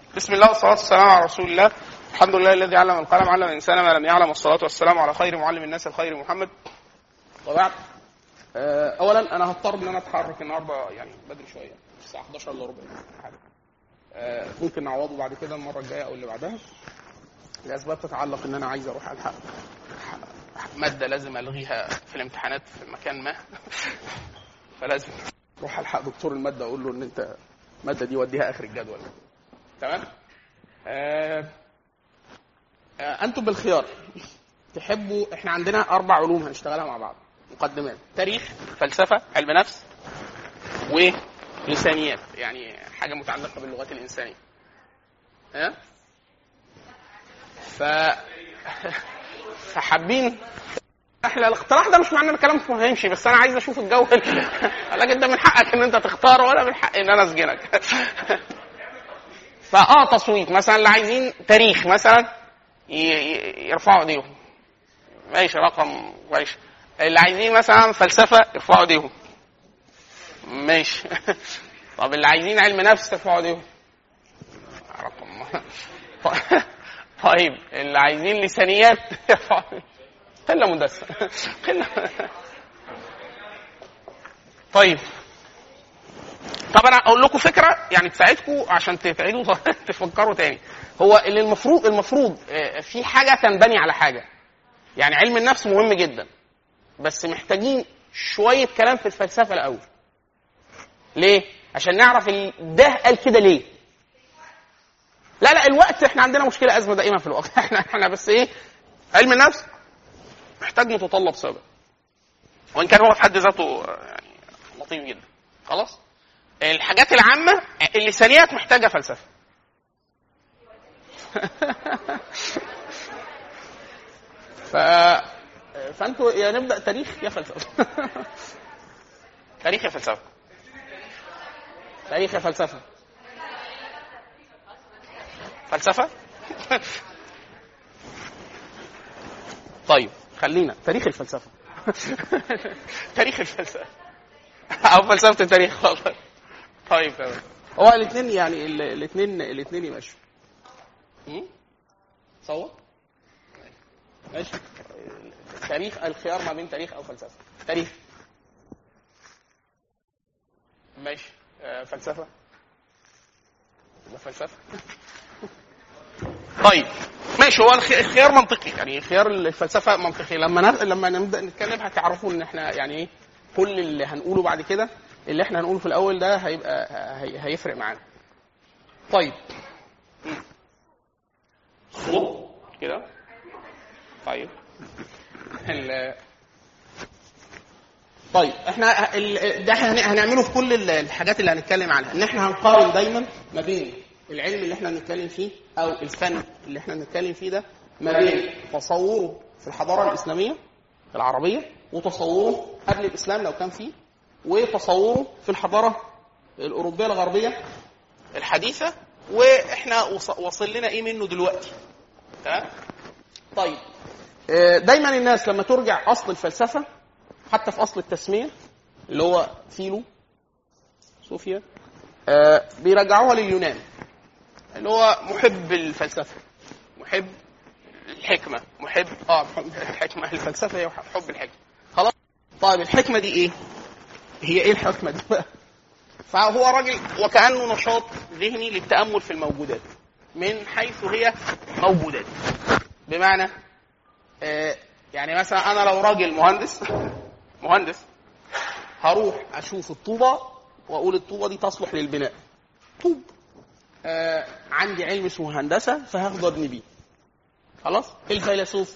بسم الله والصلاة والسلام على رسول الله الحمد لله الذي علم القلم علم الإنسان ما لم يعلم والصلاة والسلام على خير معلم الناس الخير محمد وبعد آه، أولا أنا هضطر إن أنا أتحرك النهاردة يعني بدري شوية الساعة 11 إلا ربع حاجة. آه، ممكن نعوضه بعد كده المرة الجاية أو اللي بعدها لأسباب تتعلق إن أنا عايز أروح ألحق مادة لازم ألغيها في الامتحانات في مكان ما فلازم أروح ألحق دكتور المادة أقول له إن أنت المادة دي وديها آخر الجدول تمام آه آه انتم بالخيار تحبوا احنا عندنا اربع علوم هنشتغلها مع بعض مقدمات تاريخ فلسفه علم نفس ولسانيات يعني حاجه متعلقه باللغات الانسانيه ها ف فحابين احنا الاقتراح ده مش معنى ان الكلام مش هيمشي بس انا عايز اشوف الجو لكن انت من حقك ان انت تختار ولا من حقي ان انا اسجنك فاه تصويت مثلا اللي عايزين تاريخ مثلا ي- ي- يرفعوا ايديهم ماشي رقم ماشي اللي عايزين مثلا فلسفه يرفعوا ايديهم ماشي طب اللي عايزين علم نفس يرفعوا ايديهم رقم طيب اللي عايزين لسانيات يرفعوا ايديهم قله مندسه قله طيب طب انا اقول لكم فكره يعني تساعدكم عشان تعيدوا تفكروا تاني هو اللي المفروض المفروض آه، في حاجه تنبني على حاجه يعني علم النفس مهم جدا بس محتاجين شويه كلام في الفلسفه الاول ليه عشان نعرف ال- ده قال كده ليه لا لا الوقت احنا عندنا مشكله ازمه دائما في الوقت احنا احنا بس ايه علم النفس محتاج متطلب سابق وان كان هو في حد ذاته آه، يعني لطيف جدا خلاص الحاجات العامة اللسانيات محتاجة فلسفة ف... فانتوا يا نبدا تاريخ يا فلسفه تاريخ يا فلسفه تاريخ يا فلسفه فلسفه طيب خلينا تاريخ الفلسفه تاريخ الفلسفه او فلسفه التاريخ خلاص طيب تمام هو الاثنين يعني الاثنين الاثنين يمشوا م? صور ماشي تاريخ الخيار ما بين تاريخ او فلسفه تاريخ ماشي آه، فلسفه يبقى فلسفه طيب ماشي هو الخ- الخيار منطقي يعني خيار الفلسفه منطقي لما ن- لما نبدا نتكلم هتعرفوا ان احنا يعني ايه كل اللي هنقوله بعد كده اللي احنا هنقوله في الاول ده هيبقى هي هيفرق معانا طيب م. صوت كده طيب ال- طيب احنا ال- ده احنا هن- هنعمله في كل ال- الحاجات اللي هنتكلم عنها ان احنا هنقارن دايما ما بين العلم اللي احنا بنتكلم فيه او الفن اللي احنا بنتكلم فيه ده ما بين تصوره في الحضاره الاسلاميه العربيه وتصوره قبل الاسلام لو كان فيه وتصوره في الحضاره الاوروبيه الغربيه الحديثه واحنا وص- واصل لنا ايه منه دلوقتي تمام طيب آه، دايما الناس لما ترجع اصل الفلسفه حتى في اصل التسميه اللي هو فيلو صوفيا آه، بيرجعوها لليونان اللي هو محب الفلسفه محب الحكمه محب اه محب الحكمه الفلسفه هي حب الحكمه خلاص طيب الحكمه دي ايه هي ايه الحكمه دي بقى فهو راجل وكانه نشاط ذهني للتامل في الموجودات من حيث هي موجودات بمعنى آه يعني مثلا انا لو راجل مهندس مهندس هروح اشوف الطوبه واقول الطوبه دي تصلح للبناء طوب آه عندي علم اسمه هندسه فهاخده ابني بيه خلاص الفيلسوف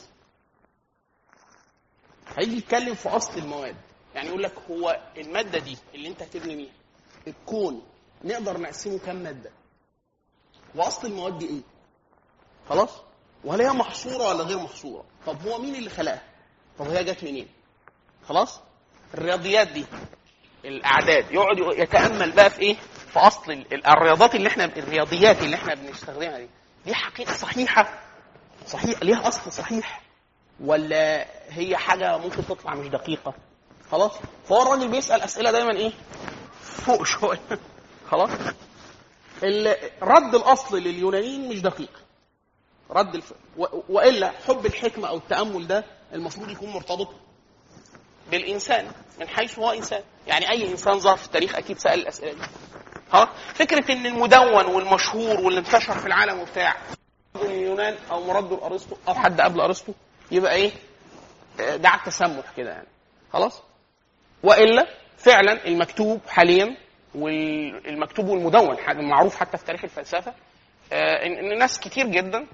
هيجي يتكلم في اصل المواد يعني يقول لك هو الماده دي اللي انت هتبني بيها الكون نقدر نقسمه كام ماده واصل المواد دي ايه خلاص وهل هي محصوره ولا غير محصوره طب هو مين اللي خلقها طب هي جت منين خلاص الرياضيات دي الاعداد يقعد يتامل بقى في ايه في اصل ال- الرياضات اللي احنا الرياضيات اللي احنا بنستخدمها دي دي حقيقه صحيحه صحيح ليها اصل صحيح ولا هي حاجه ممكن تطلع مش دقيقه خلاص فهو الراجل بيسال اسئله دايما ايه فوق شويه خلاص رد الاصل لليونانيين مش دقيق رد الف... و... والا حب الحكمه او التامل ده المفروض يكون مرتبط بالانسان من حيث هو انسان يعني اي انسان ظهر في التاريخ اكيد سال الاسئله دي ها فكره ان المدون والمشهور واللي انتشر في العالم وبتاع اليونان او مرد لارسطو او حد قبل ارسطو يبقى ايه دع التسمح كده يعني خلاص والا فعلا المكتوب حاليا والمكتوب والمدون معروف حتى في تاريخ الفلسفه ان ناس كتير جدا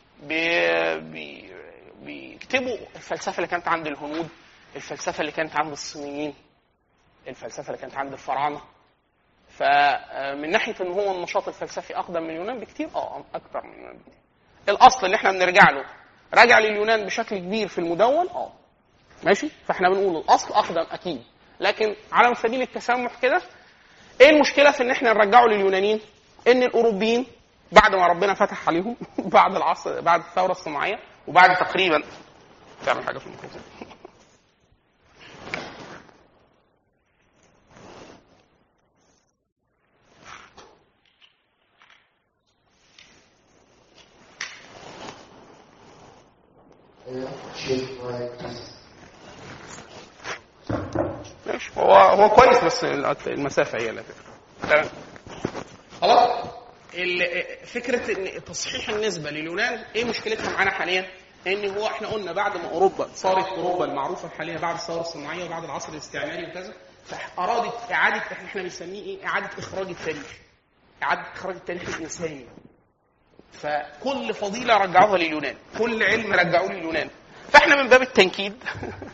بيكتبوا الفلسفه اللي كانت عند الهنود الفلسفه اللي كانت عند الصينيين الفلسفه اللي كانت عند الفراعنه فمن ناحيه ان هو النشاط الفلسفي اقدم من اليونان بكتير اه اكثر من اليونان بكتير الاصل اللي احنا بنرجع له راجع لليونان بشكل كبير في المدون اه ماشي فاحنا بنقول الاصل اقدم اكيد لكن على سبيل التسامح كده ايه المشكله في ان احنا نرجعه لليونانيين ان الاوروبيين بعد ما ربنا فتح عليهم بعد العصر بعد الثوره الصناعيه وبعد تقريبا تعمل حاجه في الميكروفون ماشي هو هو كويس بس المسافه هي اللي تمام خلاص فكره ان تصحيح النسبه لليونان ايه مشكلتها معانا حاليا؟ ان هو احنا قلنا بعد ما اوروبا صارت اوروبا المعروفه حاليا بعد الثوره الصناعيه وبعد العصر الاستعماري وكذا فارادت اعاده احنا بنسميه ايه؟ اعاده اخراج التاريخ. اعاده اخراج التاريخ الانساني. فكل فضيله رجعوها لليونان، كل علم رجعوه لليونان. فاحنا من باب التنكيد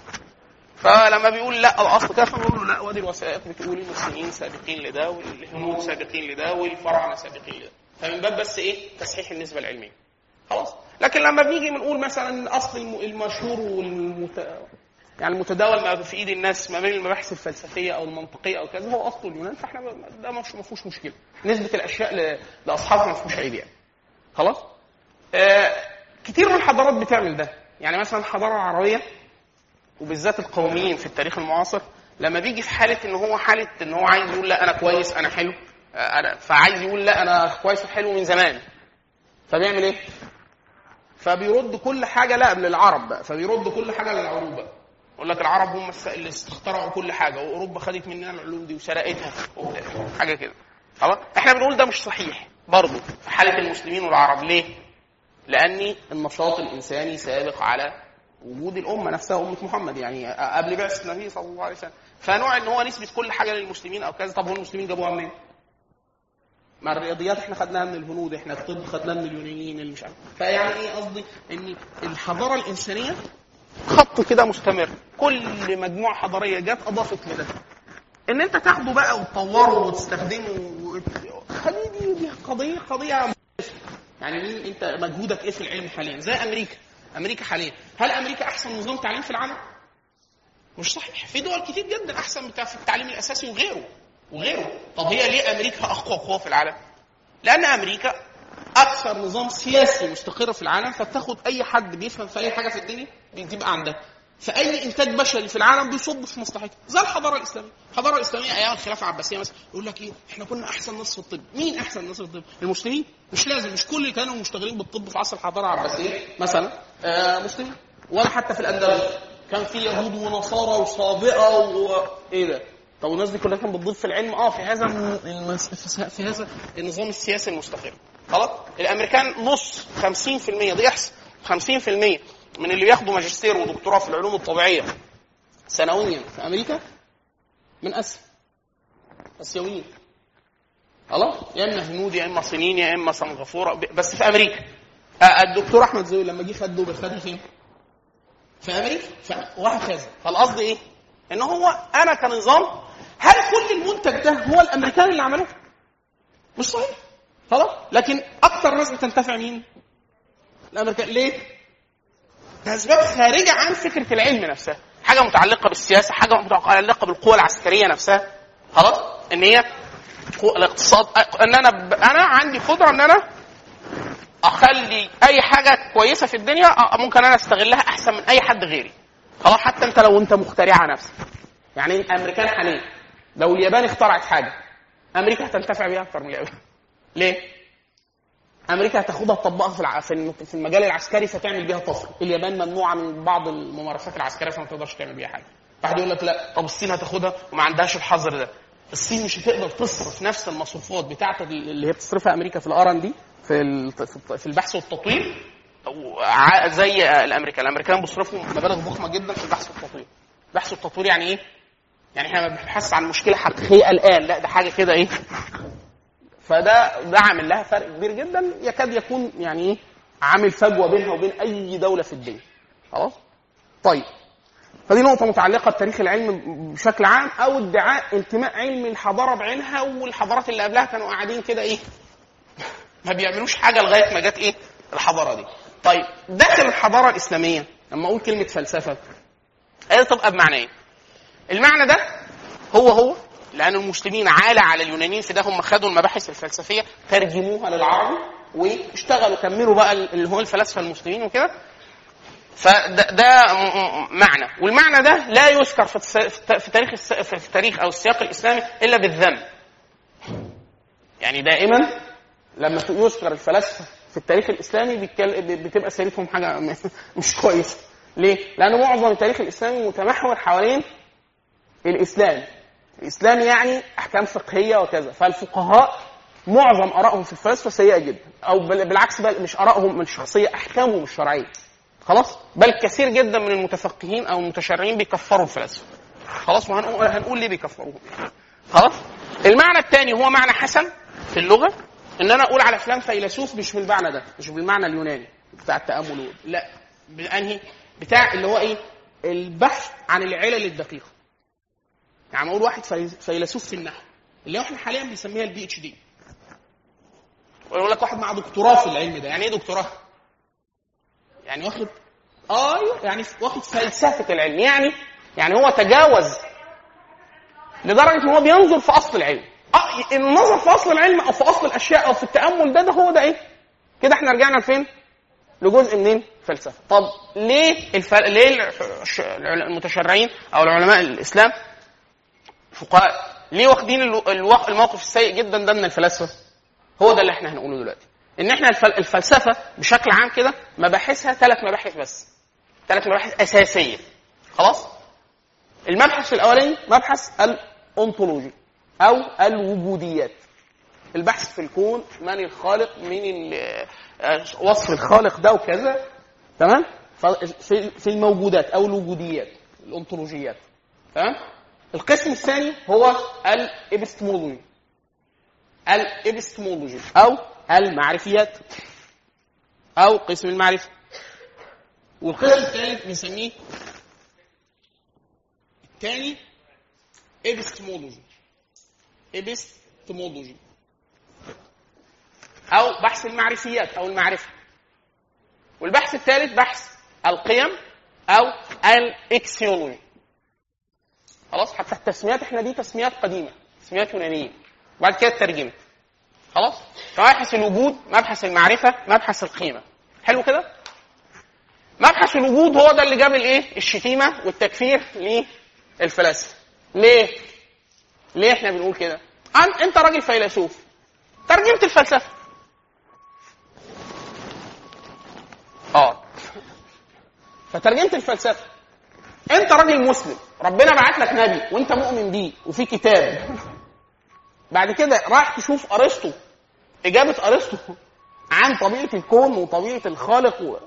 فلما بيقول لا الاصل كده فنقول له لا وادي الوثائق بتقول المسلمين سابقين لده والهنود سابقين لده والفراعنه سابقين لده فمن باب بس ايه تصحيح النسبه العلميه خلاص لكن لما بنيجي بنقول مثلا اصل المشهور والمت... يعني المتداول ما في ايد الناس ما بين المباحث الفلسفيه او المنطقيه او كذا هو اصل اليونان فاحنا ده ما فيهوش مشكله نسبه الاشياء ل... لاصحابها ما فيهوش عيب يعني خلاص آه كتير من الحضارات بتعمل ده يعني مثلا الحضاره العربيه وبالذات القوميين في التاريخ المعاصر لما بيجي في حاله ان هو حاله ان هو عايز يقول لا انا كويس انا حلو انا فعايز يقول لا انا كويس وحلو من زمان فبيعمل ايه؟ فبيرد كل حاجه لا للعرب بقى فبيرد كل حاجه للعروبه بقى يقول لك العرب هم اللي اخترعوا كل حاجه واوروبا خدت مننا العلوم دي وسرقتها حاجه كده خلاص احنا بنقول ده مش صحيح برضه في حاله المسلمين والعرب ليه؟ لان النشاط الانساني سابق على وجود الامه نفسها امه محمد يعني قبل بعثه النبي صلى الله عليه وسلم فنوع ان هو نسبه كل حاجه للمسلمين او كذا طب هو المسلمين جابوها منين؟ ما الرياضيات احنا خدناها من الهنود احنا الطب خدناه من اليونانيين اللي مش عارف فيعني ايه قصدي ان الحضاره الانسانيه خط كده مستمر كل مجموعه حضاريه جت اضافت لده ان انت تاخده بقى وتطوره وتستخدمه و... دي, دي قضيه قضيه يعني مين انت مجهودك ايه في العلم حاليا زي امريكا امريكا حاليا هل امريكا احسن نظام تعليم في العالم مش صحيح في دول كتير جدا احسن بتاع في التعليم الاساسي وغيره وغيره طب هي ليه امريكا اقوى قوه في العالم لان امريكا اكثر نظام سياسي مستقر في العالم فبتاخد اي حد بيفهم في اي حاجه في الدنيا بتبقى عندها فاي انتاج بشري في العالم بيصب في مصلحتها زي الحضاره الاسلاميه الحضاره الاسلاميه ايام الخلافه العباسيه مثلا يقول لك ايه احنا كنا احسن ناس في الطب مين احسن ناس في الطب المسلمين مش لازم مش كل اللي كانوا مشتغلين بالطب في عصر الحضاره العباسيه مثلا آه مسلمين ولا حتى في الاندلس كان في يهود ونصارى وصابئه وايه ده طب الناس دي كلها كانت بتضيف في العلم اه في هذا المس... في هذا النظام السياسي المستقر خلاص الامريكان نص 50% دي يحصل 50% من اللي بياخدوا ماجستير ودكتوراه في العلوم الطبيعيه سنويا في امريكا من اسيا اسيويين خلاص يا اما هنود يا اما صينيين يا اما سنغافوره بس في امريكا الدكتور احمد زويل لما جه خد دوبل خدها فين؟ في امريكا وهكذا فالقصد ايه؟ ان هو انا كنظام هل كل المنتج ده هو الامريكان اللي عملوه؟ مش صحيح خلاص لكن اكثر ناس بتنتفع مين؟ الامريكان ليه؟ لاسباب خارجه عن فكره العلم نفسها حاجه متعلقه بالسياسه حاجه متعلقه بالقوى العسكريه نفسها خلاص ان هي الاقتصاد ان انا ب... انا عندي قدره ان انا اخلي اي حاجه كويسه في الدنيا ممكن انا استغلها احسن من اي حد غيري خلاص حتى انت لو انت مخترعها نفسك يعني الامريكان حاليا لو اليابان اخترعت حاجه امريكا هتنتفع بيها اكتر من اليابان ليه؟ امريكا هتاخدها تطبقها في الع- في الم- في المجال العسكري فتعمل بيها طفره، اليابان ممنوعه من بعض الممارسات العسكريه فما تقدرش تعمل بيها حاجه. واحد يقول لك لا طب الصين هتاخدها وما عندهاش الحظر ده. الصين مش هتقدر تصرف نفس المصروفات بتاعت اللي هي بتصرفها امريكا في الار ان دي في ال- في البحث والتطوير وع- زي الامريكان، الامريكان بيصرفوا مبالغ ضخمه جدا في البحث والتطوير. البحث والتطوير يعني ايه؟ يعني احنا ما بنبحث عن مشكله حقيقيه الان لا ده حاجه كده ايه فده ده عامل لها فرق كبير جدا يكاد يكون يعني ايه عامل فجوه بينها وبين اي دوله في الدنيا خلاص طيب فدي نقطه متعلقه بتاريخ العلم بشكل عام او ادعاء انتماء علم الحضاره بعينها والحضارات اللي قبلها كانوا قاعدين كده ايه ما بيعملوش حاجه لغايه ما جت ايه الحضاره دي طيب داخل الحضاره الاسلاميه لما اقول كلمه فلسفه هي تبقى بمعنى ايه المعنى ده هو هو لان المسلمين عالة على اليونانيين في ده هم خدوا المباحث الفلسفيه ترجموها للعربي واشتغلوا كملوا بقى اللي هو الفلاسفه المسلمين وكده فده ده م- م- معنى والمعنى ده لا يذكر في الس- في الت- في تاريخ الس- في التاريخ او السياق الاسلامي الا بالذم يعني دائما لما يذكر الفلاسفه في التاريخ الاسلامي بيتكل- بتبقى سيرتهم حاجه م- مش كويسه ليه؟ لان معظم التاريخ الاسلامي متمحور حوالين الاسلام الاسلام يعني احكام فقهيه وكذا فالفقهاء معظم ارائهم في الفلسفه سيئه جدا او بل- بالعكس بل مش ارائهم من الشخصيه احكامهم الشرعيه خلاص بل كثير جدا من المتفقهين او المتشرعين بيكفروا الفلاسفه خلاص وهنقول هنقول ليه بيكفروهم خلاص المعنى الثاني هو معنى حسن في اللغه ان انا اقول على فلان فيلسوف مش بالمعنى ده مش بالمعنى اليوناني بتاع التامل وال- لا بالانهي بتاع اللي هو ايه البحث عن العلل الدقيقه يعني اقول واحد في- فيلسوف في النحو اللي هو احنا حاليا بنسميها البي اتش دي ويقول لك واحد مع دكتوراه في العلم ده يعني ايه دكتوراه يعني واخد ايوه يعني واخد فلسفه العلم يعني يعني هو تجاوز لدرجه ان هو بينظر في اصل العلم اه النظر في اصل العلم او في اصل الاشياء او في التامل ده ده هو ده ايه كده احنا رجعنا لفين لجزء منين فلسفه طب ليه الف... ليه الش- المتشرعين او العلماء الاسلام فقهاء ليه واخدين الو- الو- الموقف السيء جدا ده من الفلاسفه هو ده اللي احنا هنقوله دلوقتي ان احنا الفل- الفلسفه بشكل عام كده مباحثها ثلاث مباحث بس ثلاث مباحث اساسيه خلاص المبحث الاولاني مبحث الانطولوجي او الوجوديات البحث في الكون من الخالق من ال- آه، وصف الخالق ده وكذا تمام ف- في في الموجودات او الوجوديات الانطولوجيات تمام القسم الثاني هو الابستمولوجي الابستمولوجي او المعرفيات او قسم المعرفه والقسم الثالث بنسميه الثاني ابستمولوجي ابستمولوجي او بحث المعرفيات او المعرفه والبحث الثالث بحث القيم او الاكسيولوجي خلاص حتى التسميات احنا دي تسميات قديمه تسميات يونانيه وبعد كده اترجمت خلاص مبحث الوجود مبحث المعرفه مبحث القيمه حلو كده مبحث الوجود هو ده اللي جاب الايه الشتيمه والتكفير للفلاسفه ليه ليه احنا بنقول كده أن- انت راجل فيلسوف ترجمت الفلسفه اه فترجمت الفلسفه انت راجل مسلم ربنا بعت لك نبي وانت مؤمن بيه وفي كتاب بعد كده راح تشوف ارسطو اجابه ارسطو عن طبيعه الكون وطبيعه الخالق و...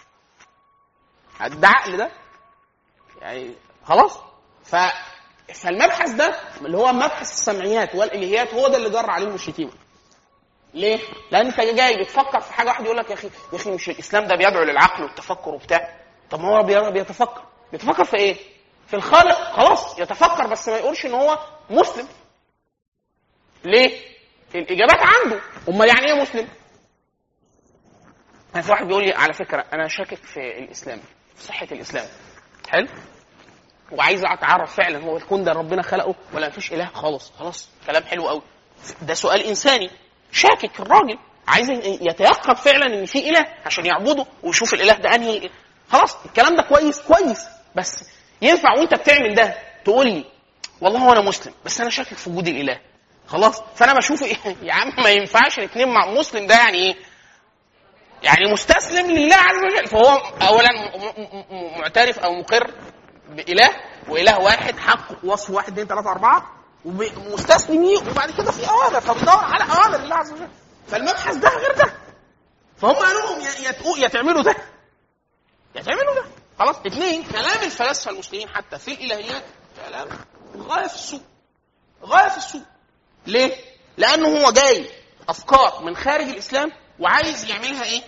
ده عقل ده يعني خلاص ف فالمبحث ده اللي هو مبحث السمعيات والالهيات هو ده اللي جر عليهم الشتيمه ليه؟ لان انت جاي بتفكر في حاجه واحد يقول لك يا اخي يا اخي مش الاسلام ده بيدعو للعقل والتفكر وبتاع طب ما هو بي- بيتفكر بيتفكر في ايه؟ في الخالق خلاص يتفكر بس ما يقولش ان هو مسلم ليه؟ الاجابات عنده امال يعني ايه مسلم؟ يعني في واحد بيقول لي على فكره انا شاكك في الاسلام في صحه الاسلام حلو؟ وعايز اتعرف فعلا هو الكون ده ربنا خلقه ولا مفيش اله خالص خلاص كلام حلو قوي ده سؤال انساني شاكك الراجل عايز يتيقن فعلا ان في اله عشان يعبده ويشوف الاله ده انهي خلاص الكلام ده كويس كويس بس ينفع وانت بتعمل ده تقول لي والله هو انا مسلم بس انا شاكك في وجود الاله خلاص فانا بشوف ايه يا عم ما ينفعش الاثنين مع مسلم ده يعني ايه يعني مستسلم لله عز وجل فهو اولا م- م- م- معترف او مقر باله واله واحد حق وصف واحد اثنين ثلاثه اربعه ومستسلم ليه وبعد كده في اوامر فبدور على اوامر الله عز وجل فالمبحث ده غير ده فهم قالوا لهم يا يا تقو- يا تعملوا ده يا تعملوا ده خلاص اثنين كلام الفلاسفه المسلمين حتى في الالهيات كلام غايه في السوء غايه في السوء ليه؟ لانه هو جاي افكار من خارج الاسلام وعايز يعملها ايه؟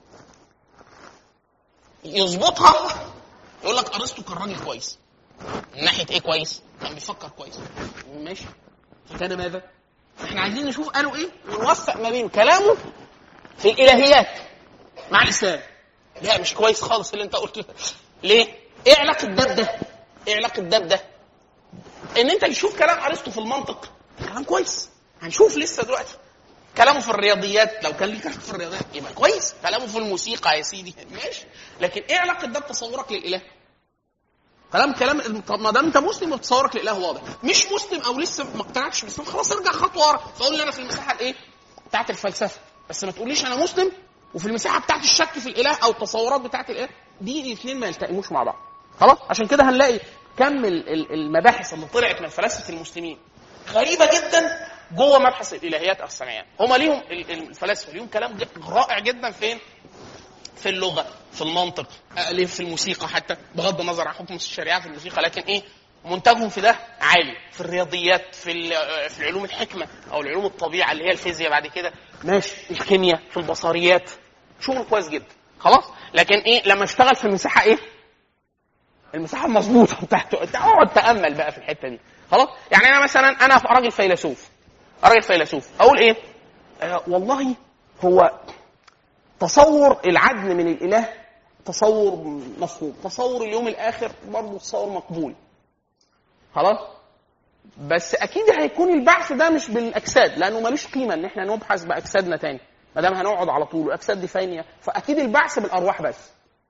يظبطها يقول لك ارسطو كان راجل كويس من ناحيه ايه كويس؟ كان بيفكر كويس ماشي فكان ماذا؟ احنا عايزين نشوف قالوا ايه ونوفق ما بين كلامه في الالهيات مع الاسلام لا مش كويس خالص اللي انت قلته ده. ليه؟ ايه علاقه ده بده؟ ايه علاقه ده بده؟ ان انت تشوف كلام ارسطو في المنطق كلام كويس هنشوف لسه دلوقتي كلامه في الرياضيات لو كان ليه كلام في الرياضيات يبقى كويس كلامه في الموسيقى يا سيدي ماشي لكن ايه علاقه ده بتصورك للاله كلام كلام طب ما دام انت مسلم وتصورك للاله واضح مش مسلم او لسه ما اقتنعتش بالاسلام خلاص ارجع خطوه ورا فقول لي انا في المساحه الايه بتاعت الفلسفه بس ما تقوليش انا مسلم وفي المساحه بتاعت الشك في الاله او التصورات بتاعت الاله دي الاثنين ما يلتئموش مع بعض خلاص عشان كده هنلاقي كم ال- ال- المباحث اللي طلعت من فلاسفه المسلمين غريبه جدا جوه مبحث الالهيات او السمعيات هم ليهم ال- ال- الفلاسفه ليهم كلام ج- رائع جدا فين في اللغه في المنطق آه، ليه في الموسيقى حتى بغض النظر عن حكم الشريعه في الموسيقى لكن ايه منتجهم في ده عالي في الرياضيات في ال- آه، في العلوم الحكمه او العلوم الطبيعه اللي هي الفيزياء بعد كده ماشي الكيمياء في البصريات شغل كويس جدا خلاص لكن ايه لما اشتغل في المساحه ايه المساحه المظبوطه بتاعته انت اقعد تامل بقى في الحته دي خلاص يعني انا مثلا انا راجل فيلسوف راجل فيلسوف اقول ايه آه والله هو تصور العدل من الاله تصور مفهوم تصور اليوم الاخر برضه تصور مقبول خلاص بس اكيد هيكون البعث ده مش بالاجساد لانه ملوش قيمه ان احنا نبحث باجسادنا تاني ما دام هنقعد على طول واجساد دي فانيه فاكيد البعث بالارواح بس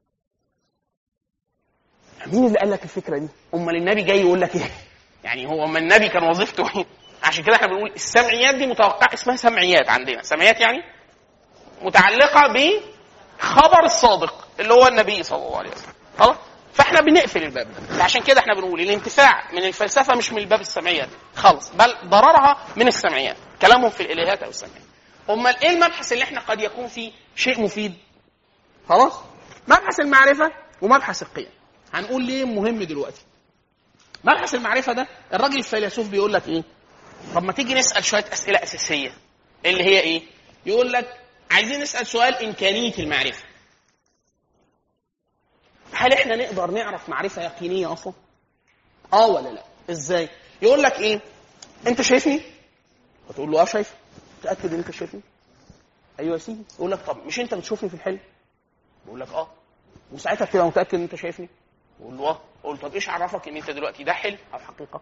مين اللي قال لك الفكره دي؟ امال النبي جاي يقول لك ايه؟ يعني هو اما النبي كان وظيفته ايه؟ عشان كده احنا بنقول السمعيات دي متوقع اسمها سمعيات عندنا، سمعيات يعني متعلقه بخبر الصادق اللي هو النبي صلى الله عليه وسلم. خلاص؟ فاحنا بنقفل الباب ده، عشان كده احنا بنقول الانتفاع من الفلسفه مش من الباب السمعيات خالص، بل ضررها من السمعيات، كلامهم في الالهيات او السمعيات. امال ايه المبحث اللي احنا قد يكون فيه شيء مفيد؟ خلاص؟ مبحث المعرفه ومبحث القيم. هنقول ليه مهم دلوقتي مبحث المعرفة ده الراجل الفيلسوف بيقول لك ايه طب ما تيجي نسأل شوية أسئلة أساسية اللي هي ايه يقول لك عايزين نسأل سؤال إمكانية المعرفة هل احنا نقدر نعرف معرفة يقينية أصلا اه ولا لا ازاي يقول لك ايه انت شايفني فتقول له اه شايفك متأكد ان انت شايفني ايوه يا سيدي يقول لك طب مش انت بتشوفني في الحلم بقول لك اه وساعتها بتبقى متاكد ان انت شايفني يقول له اه اقول له طب ايش عرفك ان انت دلوقتي ده حلم او حقيقه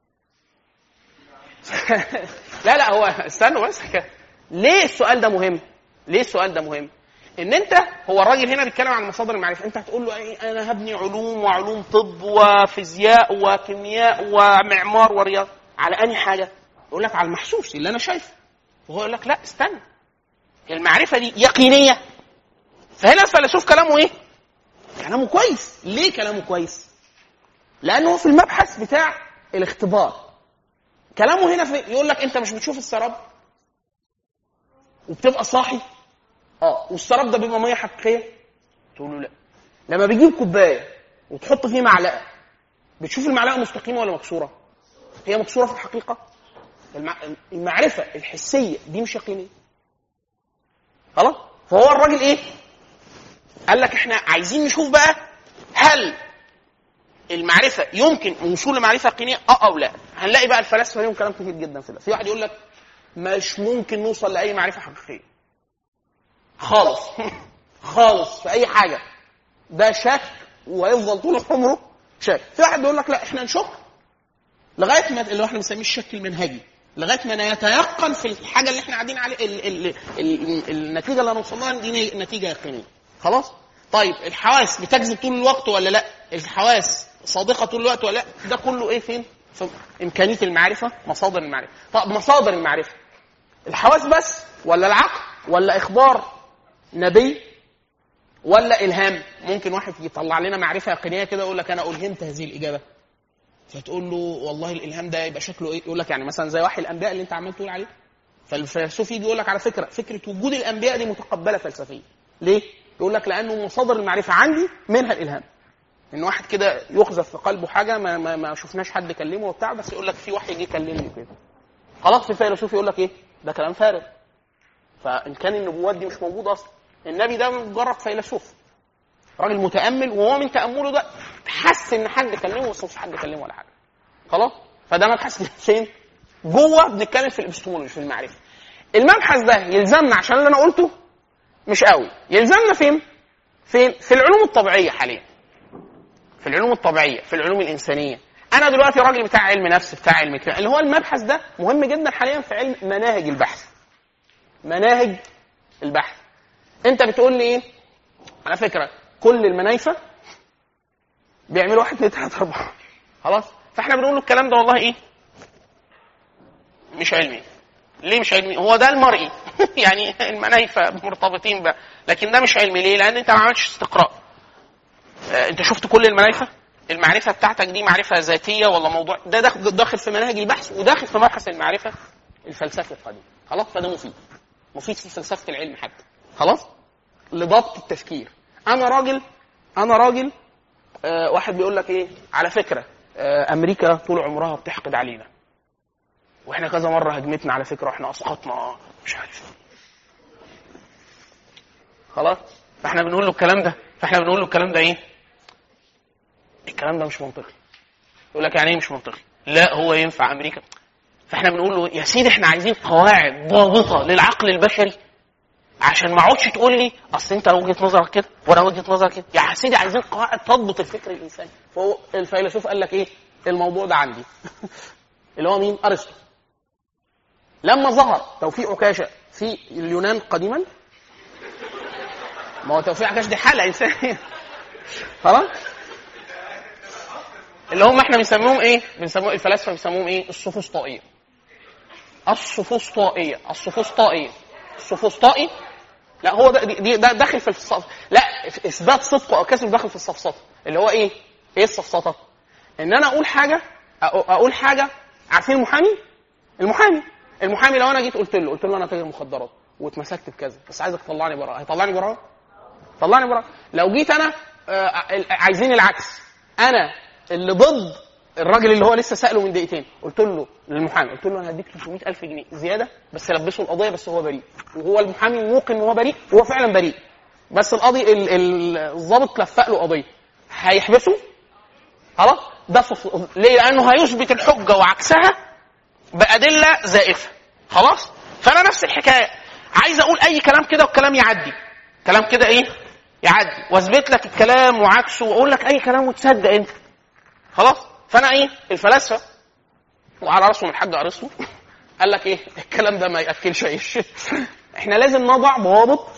لا لا هو استنوا بس كده. ليه السؤال ده مهم ليه السؤال ده مهم ان انت هو الراجل هنا بيتكلم عن مصادر المعرفه انت هتقول له ايه انا هبني علوم وعلوم طب وفيزياء وكيمياء ومعمار ورياضه على انهي حاجه يقول لك على المحسوس اللي انا شايفه وهو يقول لك لا استنى المعرفه دي يقينيه فهنا الفيلسوف كلامه ايه كلامه كويس ليه كلامه كويس لانه في المبحث بتاع الاختبار كلامه هنا في يقول لك انت مش بتشوف السراب وبتبقى صاحي اه والسراب ده بيبقى ميه حقيقيه تقول له لا لما بيجيب كوبايه وتحط فيه معلقه بتشوف المعلقه مستقيمه ولا مكسوره هي مكسوره في الحقيقه المع... المعرفه الحسيه دي مش يقينيه خلاص فهو الراجل ايه قال لك احنا عايزين نشوف بقى هل المعرفه يمكن الوصول لمعرفه يقينيه اه او لا هنلاقي بقى الفلاسفه ليهم كلام كتير جدا في ده في واحد يقول لك مش ممكن نوصل لاي معرفه حقيقيه خالص خالص في اي حاجه ده شك ويفضل طول عمره شك في واحد بيقول لك لا احنا نشك لغايه ما اللي احنا بنسميه الشك المنهجي لغايه ما نتيقن في الحاجه اللي احنا قاعدين عليه ال ال ال النتيجه اللي هنوصل لها دي نتيجه يقينيه خلاص طيب الحواس بتكذب طول الوقت ولا لا الحواس صادقه طول الوقت ولا لا ده كله ايه فين في امكانيه المعرفه مصادر المعرفه طب مصادر المعرفه الحواس بس ولا العقل ولا اخبار نبي ولا الهام ممكن واحد يطلع لنا معرفه يقينيه كده يقول لك انا الهمت هذه الاجابه فتقول له والله الالهام ده يبقى شكله ايه يقول لك يعني مثلا زي وحي الانبياء اللي انت عمال تقول عليه فالفيلسوف يجي يقول لك على فكره فكره وجود الانبياء دي متقبله فلسفيا ليه يقول لك لانه مصادر المعرفه عندي منها الالهام ان واحد كده يقذف في قلبه حاجه ما, ما, ما شفناش حد كلمه وبتاع بس يقول لك في وحي جه كلمني كده خلاص في فيلسوف يقول لك ايه ده كلام فارغ فان كان النبوات دي مش موجوده اصلا النبي ده مجرد فيلسوف راجل متامل وهو من تامله ده حس ان حد كلمه بس مش حد كلمه ولا حاجه خلاص فده مبحث فين جوه بنتكلم في الابستمولوجي في المعرفه المبحث ده يلزمنا عشان اللي انا قلته مش قوي يلزمنا فين فين في العلوم الطبيعيه حاليا في العلوم الطبيعيه في العلوم الانسانيه انا دلوقتي راجل بتاع علم نفس بتاع علم كده اللي هو المبحث ده مهم جدا حاليا في علم مناهج البحث مناهج البحث انت بتقول لي ايه على فكره كل المنايفه بيعملوا واحد اثنين ثلاثه اربعه خلاص فاحنا بنقول له الكلام ده والله ايه مش علمي ليه مش علمي هو ده المرئي يعني المنايفه مرتبطين بقى لكن ده مش علمي ليه لان انت ما عملتش استقراء آه، انت شفت كل المنايفه المعرفه بتاعتك دي معرفه ذاتيه ولا موضوع ده داخل داخل في مناهج البحث وداخل في مبحث المعرفه الفلسفي القديم خلاص فده مفيد مفيد في فلسفه العلم حتى خلاص لضبط التفكير انا راجل انا راجل آه واحد بيقول لك ايه على فكره آه امريكا طول عمرها بتحقد علينا واحنا كذا مره هجمتنا على فكره واحنا اسقطنا مش عارف خلاص فاحنا بنقول له الكلام ده فاحنا بنقول له الكلام ده ايه الكلام ده مش منطقي يقول لك يعني ايه مش منطقي لا هو ينفع امريكا فاحنا بنقول له يا سيدي احنا عايزين قواعد ضابطه للعقل البشري عشان ما اقعدش تقول لي اصل انت وجهه نظرك كده وانا وجهه نظرك كده يا سيدي عايزين قواعد تضبط الفكر الانساني فهو الفيلسوف قال لك ايه الموضوع ده عندي اللي هو مين ارسطو لما ظهر توفيق عكاشه في اليونان قديما ما هو توفيق عكاشه دي حاله انسانيه خلاص اللي هم احنا بنسميهم ايه؟ بنسموهم الفلاسفه بنسموهم ايه؟ السوفسطائيه. السوفسطائيه، السوفسطائيه. السوفسطائي لا هو ده دي ده داخل في الصف لا اثبات صدق او كذب داخل في السفسطه اللي هو ايه؟ ايه السفسطه؟ ان انا اقول حاجه اقول حاجه عارفين المحامي؟ المحامي المحامي لو انا جيت قلت له قلت له انا تاجر مخدرات واتمسكت بكذا بس عايزك تطلعني براءه هيطلعني براءه؟ طلعني براءه لو جيت انا آه، عايزين العكس انا اللي ضد الراجل اللي هو لسه ساله من دقيقتين قلت له للمحامي قلت له انا هديك 300000 جنيه زياده بس لبسه القضيه بس هو بريء وهو المحامي موقن ان هو بريء وهو فعلا بريء بس القاضي ال- ال- الضابط لفق له قضيه هيحبسه خلاص ده صف... ليه؟ لانه هيثبت الحجه وعكسها بادله زائفه خلاص فانا نفس الحكايه عايز اقول اي كلام كده والكلام يعدي كلام كده ايه يعدي واثبت لك الكلام وعكسه واقول لك اي كلام وتصدق انت خلاص فانا ايه الفلاسفه وعلى راسهم الحاج ارسطو قال لك ايه الكلام ده ما ياكلش عيش احنا لازم نضع ضوابط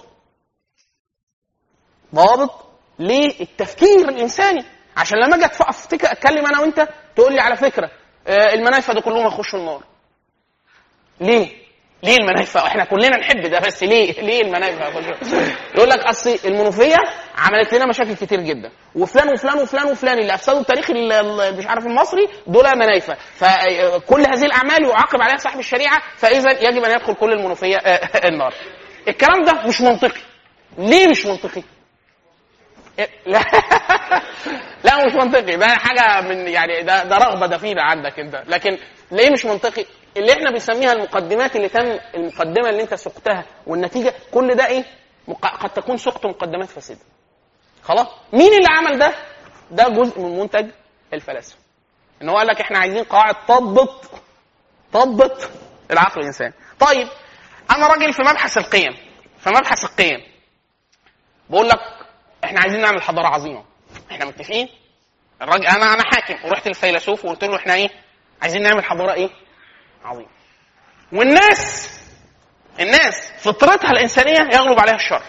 ضوابط للتفكير الانساني عشان لما اجي افتكر اتكلم انا وانت تقول لي على فكره آه، المنايفه ده كلهم يخشوا النار ليه؟ ليه المنايفه؟ احنا كلنا نحب ده بس ليه؟ ليه المنايفه يخشوا؟ يقول لك اصل المنوفيه عملت لنا مشاكل كتير جدا وفلان وفلان وفلان وفلان اللي افسدوا التاريخ ال- ال- مش عارف المصري دول منايفه فكل هذه الاعمال يعاقب عليها صاحب الشريعه فاذا يجب ان يدخل كل المنوفيه آه، النار. الكلام ده مش منطقي. ليه مش منطقي؟ إيه؟ لا لا مش منطقي ده حاجه من يعني ده ده رغبه دفينه عندك انت لكن ليه مش منطقي؟ اللي احنا بنسميها المقدمات اللي تم المقدمه اللي انت سقتها والنتيجه كل ده ايه؟ مق- قد تكون سقط مقدمات فاسده. خلاص؟ مين اللي عمل ده؟ ده جزء من منتج الفلاسفه. ان هو قال لك احنا عايزين قواعد تضبط تضبط العقل الانساني. طيب انا راجل في مبحث القيم في مبحث القيم بقول لك احنا عايزين نعمل حضاره عظيمه احنا متفقين الراجل انا انا حاكم ورحت للفيلسوف وقلت له احنا ايه عايزين نعمل حضاره ايه عظيمه والناس الناس فطرتها الانسانيه يغلب عليها الشر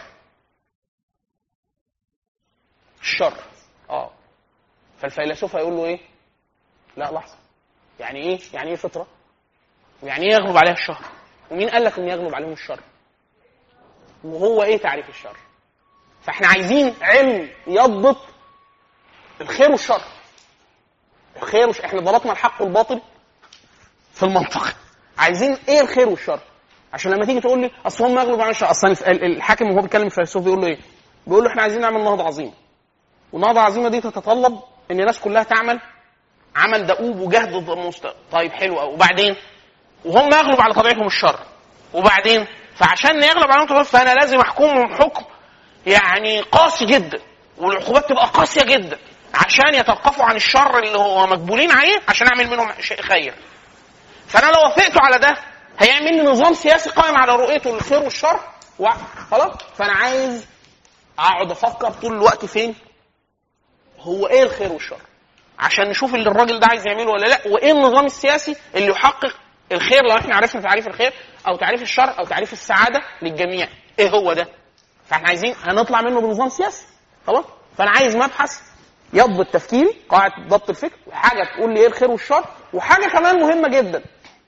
الشر اه فالفيلسوف هيقول له ايه لا لحظه يعني ايه يعني ايه فطره يعني ايه يغلب عليها الشر ومين قال لك ان يغلب عليهم الشر وهو ايه تعريف الشر فاحنا عايزين علم يضبط الخير والشر الخير وش... احنا ضبطنا الحق والباطل في المنطق عايزين ايه الخير والشر عشان لما تيجي تقول لي اصل هم يغلبوا على الشر اصلا الحاكم وهو بيتكلم الفيلسوف بيقول له ايه بيقول له احنا عايزين نعمل نهضه عظيمه والنهضه العظيمه دي تتطلب ان الناس كلها تعمل عمل دؤوب وجهد مست... طيب حلو قوي وبعدين وهم يغلب على طبيعتهم الشر وبعدين فعشان يغلب عليهم طبيعتهم فانا لازم احكمهم حكم يعني قاسي جدا والعقوبات تبقى قاسيه جدا عشان يتوقفوا عن الشر اللي هو مقبولين عليه عشان اعمل منهم شيء خير فانا لو وافقت على ده هيعمل لي نظام سياسي قائم على رؤيته للخير والشر خلاص فانا عايز اقعد افكر طول الوقت فين هو ايه الخير والشر عشان نشوف اللي الراجل ده عايز يعمله ولا لا وايه النظام السياسي اللي يحقق الخير لو احنا عرفنا تعريف الخير او تعريف الشر او تعريف السعاده للجميع ايه هو ده فاحنا عايزين هنطلع منه بنظام سياسي خلاص فانا عايز مبحث يضبط تفكيري قاعده ضبط الفكر وحاجه تقول لي ايه الخير والشر وحاجه كمان مهمه جدا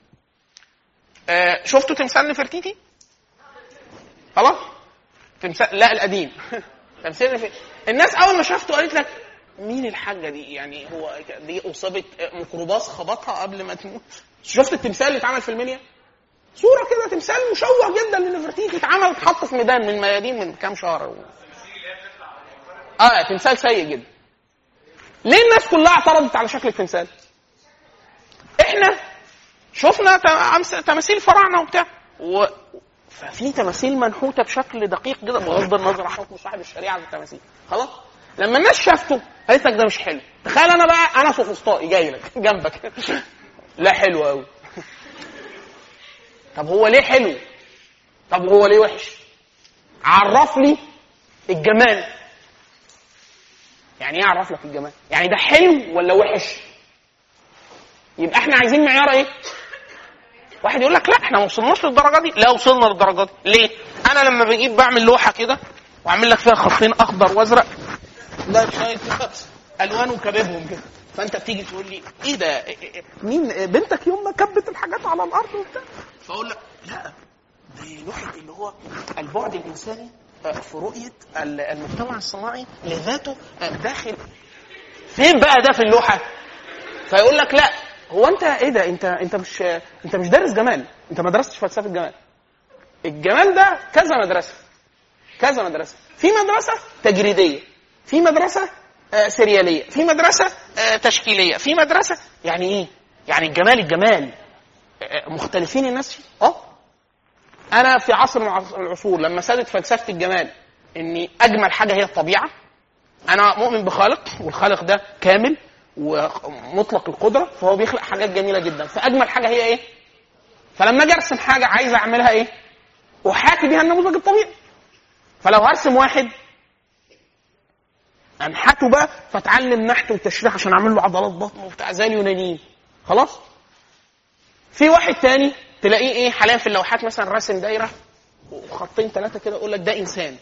آه شفتوا تمثال نفرتيتي خلاص تمثال لا القديم تمثال نفرتيتي الناس اول ما شافته قالت لك مين الحاجه دي يعني هو دي اصابت ميكروباص خبطها قبل ما تموت شفت التمثال اللي اتعمل في المنيا صوره كده تمثال مشوه جدا لنفرتيتي اتعمل اتحط في ميدان من ميادين من كام شهر اه تمثال سيء جدا ليه الناس كلها اعترضت على شكل التمثال احنا شفنا تماثيل فراعنه وبتاع و... ففي تماثيل منحوته بشكل دقيق جدا بغض النظر عن حكم صاحب الشريعه في التماثيل خلاص لما الناس شافته قالت لك ده مش حلو تخيل انا بقى انا سوفسطائي جاي لك جنبك لا حلو قوي طب هو ليه حلو طب هو ليه وحش عرف لي الجمال يعني ايه اعرف لك الجمال يعني ده حلو ولا وحش يبقى احنا عايزين معيار ايه واحد يقول لك لا احنا ما وصلناش للدرجه دي لا وصلنا للدرجه دي ليه انا لما بجيب بعمل لوحه كده واعمل لك فيها خطين اخضر وازرق لا شويه الوان وكبابهم كده فانت بتيجي تقول لي ايه ده مين بنتك يوم ما كبت الحاجات على الارض وبتاع فاقول لك لا دي لوحه اللي هو البعد الانساني في رؤيه المجتمع الصناعي لذاته داخل فين بقى ده في اللوحه فيقول لك لا هو انت ايه ده انت انت مش انت مش دارس جمال انت ما درستش فلسفه جمال الجمال ده كذا مدرسه كذا مدرسه في مدرسه تجريديه في مدرسه آه سرياليه في مدرسه آه تشكيليه في مدرسه يعني ايه يعني الجمال الجمال آه مختلفين الناس فيه اه انا في عصر من العصور لما سادت فلسفه الجمال ان اجمل حاجه هي الطبيعه انا مؤمن بخالق والخالق ده كامل ومطلق القدره فهو بيخلق حاجات جميله جدا فاجمل حاجه هي ايه فلما اجي ارسم حاجه عايز اعملها ايه احاكي بيها النموذج الطبيعي فلو هرسم واحد انحته بقى فاتعلم نحت وتشريح عشان اعمل له عضلات بطن وبتاع زي اليونانيين خلاص في واحد تاني تلاقيه ايه حاليا في اللوحات مثلا راسم دايره وخطين ثلاثه كده يقول لك ده انسان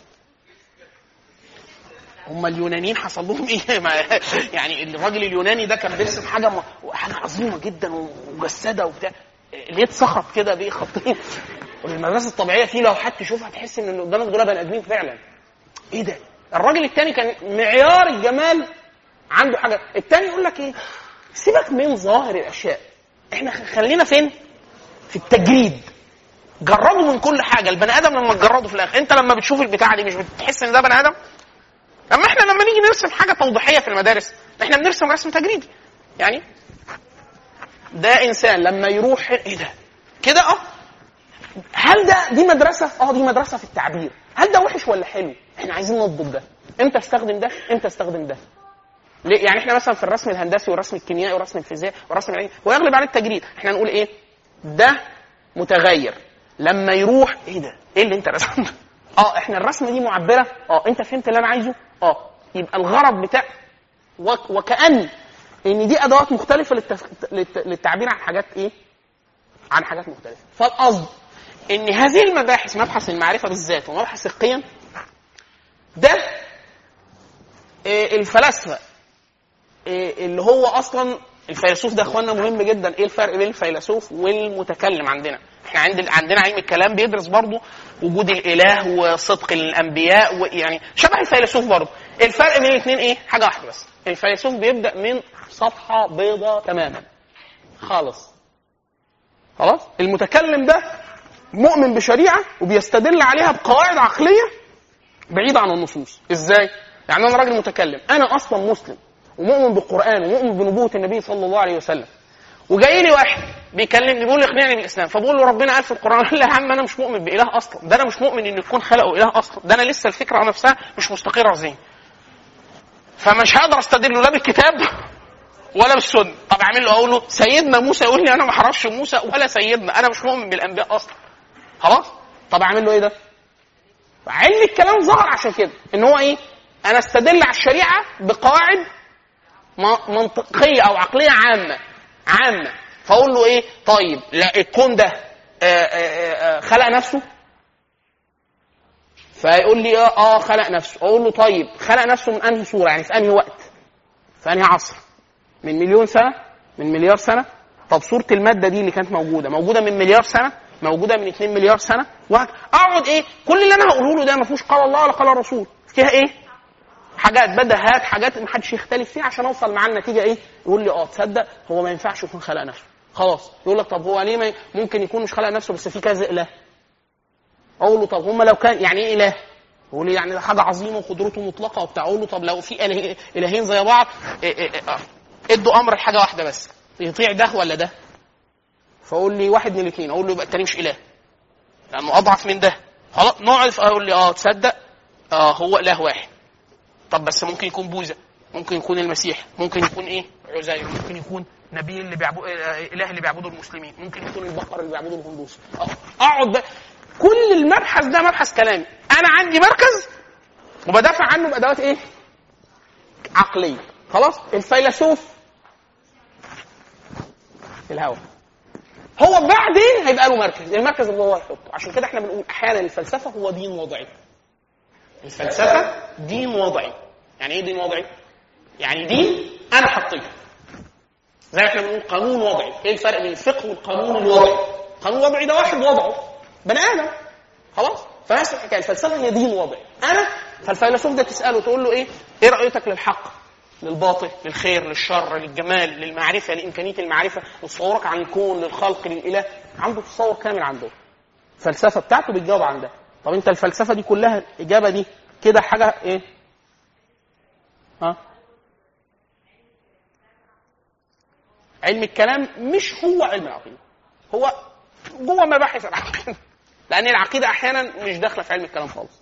هم اليونانيين حصل لهم ايه ما يعني الراجل اليوناني ده كان بيرسم حاجه م... حاجه عظيمه جدا ومجسده وبتاع اليد سخط كده بايه خطين والمدرسه الطبيعيه في لوحات تشوفها تحس ان اللي قدامك دول بني ادمين فعلا ايه ده الراجل التاني كان معيار الجمال عنده حاجه التاني يقول لك ايه سيبك من ظاهر الاشياء احنا خلينا فين في التجريد جربوا من كل حاجه البني ادم لما تجرده في الاخر انت لما بتشوف البتاعه دي مش بتحس ان ده بني ادم اما احنا لما نيجي نرسم حاجه توضيحيه في المدارس احنا بنرسم رسم تجريدي يعني ده انسان لما يروح ايه ده كده اه هل ده دي مدرسه اه دي مدرسه في التعبير هل ده وحش ولا حلو احنا عايزين نضبط ده امتى استخدم ده امتى استخدم ده ليه؟ يعني احنا مثلا في الرسم الهندسي والرسم الكيميائي والرسم الفيزيائي والرسم العلمي ويغلب عليه التجريد احنا نقول ايه ده متغير لما يروح ايه ده ايه اللي انت رسمته اه احنا الرسمه دي معبره اه انت فهمت اللي انا عايزه اه يبقى الغرض بتاع وك... وكأن ان دي ادوات مختلفه للتف... للتعبير عن حاجات ايه عن حاجات مختلفه فالقصد ان هذه المباحث مبحث المعرفه بالذات ومبحث القيم ده إيه الفلاسفه إيه اللي هو اصلا الفيلسوف ده اخوانا مهم جدا ايه الفرق بين الفيلسوف والمتكلم عندنا احنا عند عندنا علم الكلام بيدرس برضه وجود الاله وصدق الانبياء ويعني شبه الفيلسوف برضه الفرق بين الاثنين ايه حاجه واحده بس الفيلسوف بيبدا من صفحه بيضاء تماما خالص خلاص المتكلم ده مؤمن بشريعه وبيستدل عليها بقواعد عقليه بعيده عن النصوص ازاي يعني انا راجل متكلم انا اصلا مسلم ومؤمن بالقران ومؤمن بنبوه النبي صلى الله عليه وسلم وجاي لي واحد بيكلمني بيقول لي اقنعني بالاسلام فبقول له ربنا قال في القران قال لي يا عم انا مش مؤمن باله اصلا ده انا مش مؤمن ان يكون خلقه اله اصلا ده انا لسه الفكره نفسها مش مستقره في ذهني فمش هقدر استدل لا بالكتاب ولا بالسنه طب اعمل له اقول له سيدنا موسى يقول لي انا ما اعرفش موسى ولا سيدنا انا مش مؤمن بالانبياء اصلا خلاص طب اعمل له ايه ده علم الكلام ظهر عشان كده ان هو ايه انا استدل على الشريعه بقواعد م- منطقيه او عقليه عامه عامه فاقول له ايه طيب لا الكون ده آه، آه، آه، خلق نفسه فيقول لي اه اه خلق نفسه اقول له طيب خلق نفسه من انهي صوره يعني في انهي وقت في انهي عصر من مليون سنه من مليار سنه طب صوره الماده دي اللي كانت موجوده موجوده من مليار سنه موجوده من 2 مليار سنه وهك- اقعد ايه كل اللي انا هقوله له ده ما فيهوش قال الله ولا قال الرسول فيها ايه حاجات بدهات حاجات ما حدش يختلف فيها عشان اوصل معاه النتيجه ايه يقول لي اه تصدق هو ما ينفعش يكون خلق نفسه خلاص يقول لك طب هو ليه ما ممكن يكون مش خلق نفسه بس في كذا اله اقول له طب هم لو كان يعني ايه اله يقول لي يعني ده حاجه عظيمه وقدرته مطلقه وبتاع اقول له طب لو في إله- الهين زي بعض إيه إيه إيه آه. ادوا امر لحاجه واحده بس يطيع ده ولا ده فاقول لي واحد من الاثنين اقول له يبقى التاني مش اله لانه اضعف من ده خلاص نقعد اقول لي اه تصدق اه هو اله واحد طب بس ممكن يكون بوذا ممكن يكون المسيح ممكن يكون ايه عزير ممكن يكون نبي اللي بيعبد اله اللي بيعبده المسلمين ممكن يكون البقر اللي بيعبده الهندوس آه، اقعد بقى كل المبحث ده مبحث كلامي انا عندي مركز وبدافع عنه بادوات ايه عقليه خلاص الفيلسوف في الهوا هو بعدين هيبقى له مركز المركز اللي هو هيحطه عشان كده احنا بنقول احيانا الفلسفه هو دين وضعي الفلسفه دين وضعي يعني ايه دين وضعي يعني دين انا حطيته زي ما احنا بنقول قانون وضعي ايه الفرق بين الفقه والقانون الوضعي القانون الوضعي ده واحد وضعه بني ادم خلاص فنفس الحكايه الفلسفه هي دين وضعي انا فالفيلسوف ده تساله تقول له ايه ايه رايتك للحق للباطل للخير للشر للجمال للمعرفه لامكانيه المعرفه لتصورك عن الكون للخلق للاله عنده تصور كامل عنده الفلسفه بتاعته بتجاوب عن ده طب انت الفلسفه دي كلها الاجابه دي كده حاجه ايه ها علم الكلام مش هو علم العقيده هو جوه مباحث العقيده لان العقيده احيانا مش داخله في علم الكلام خالص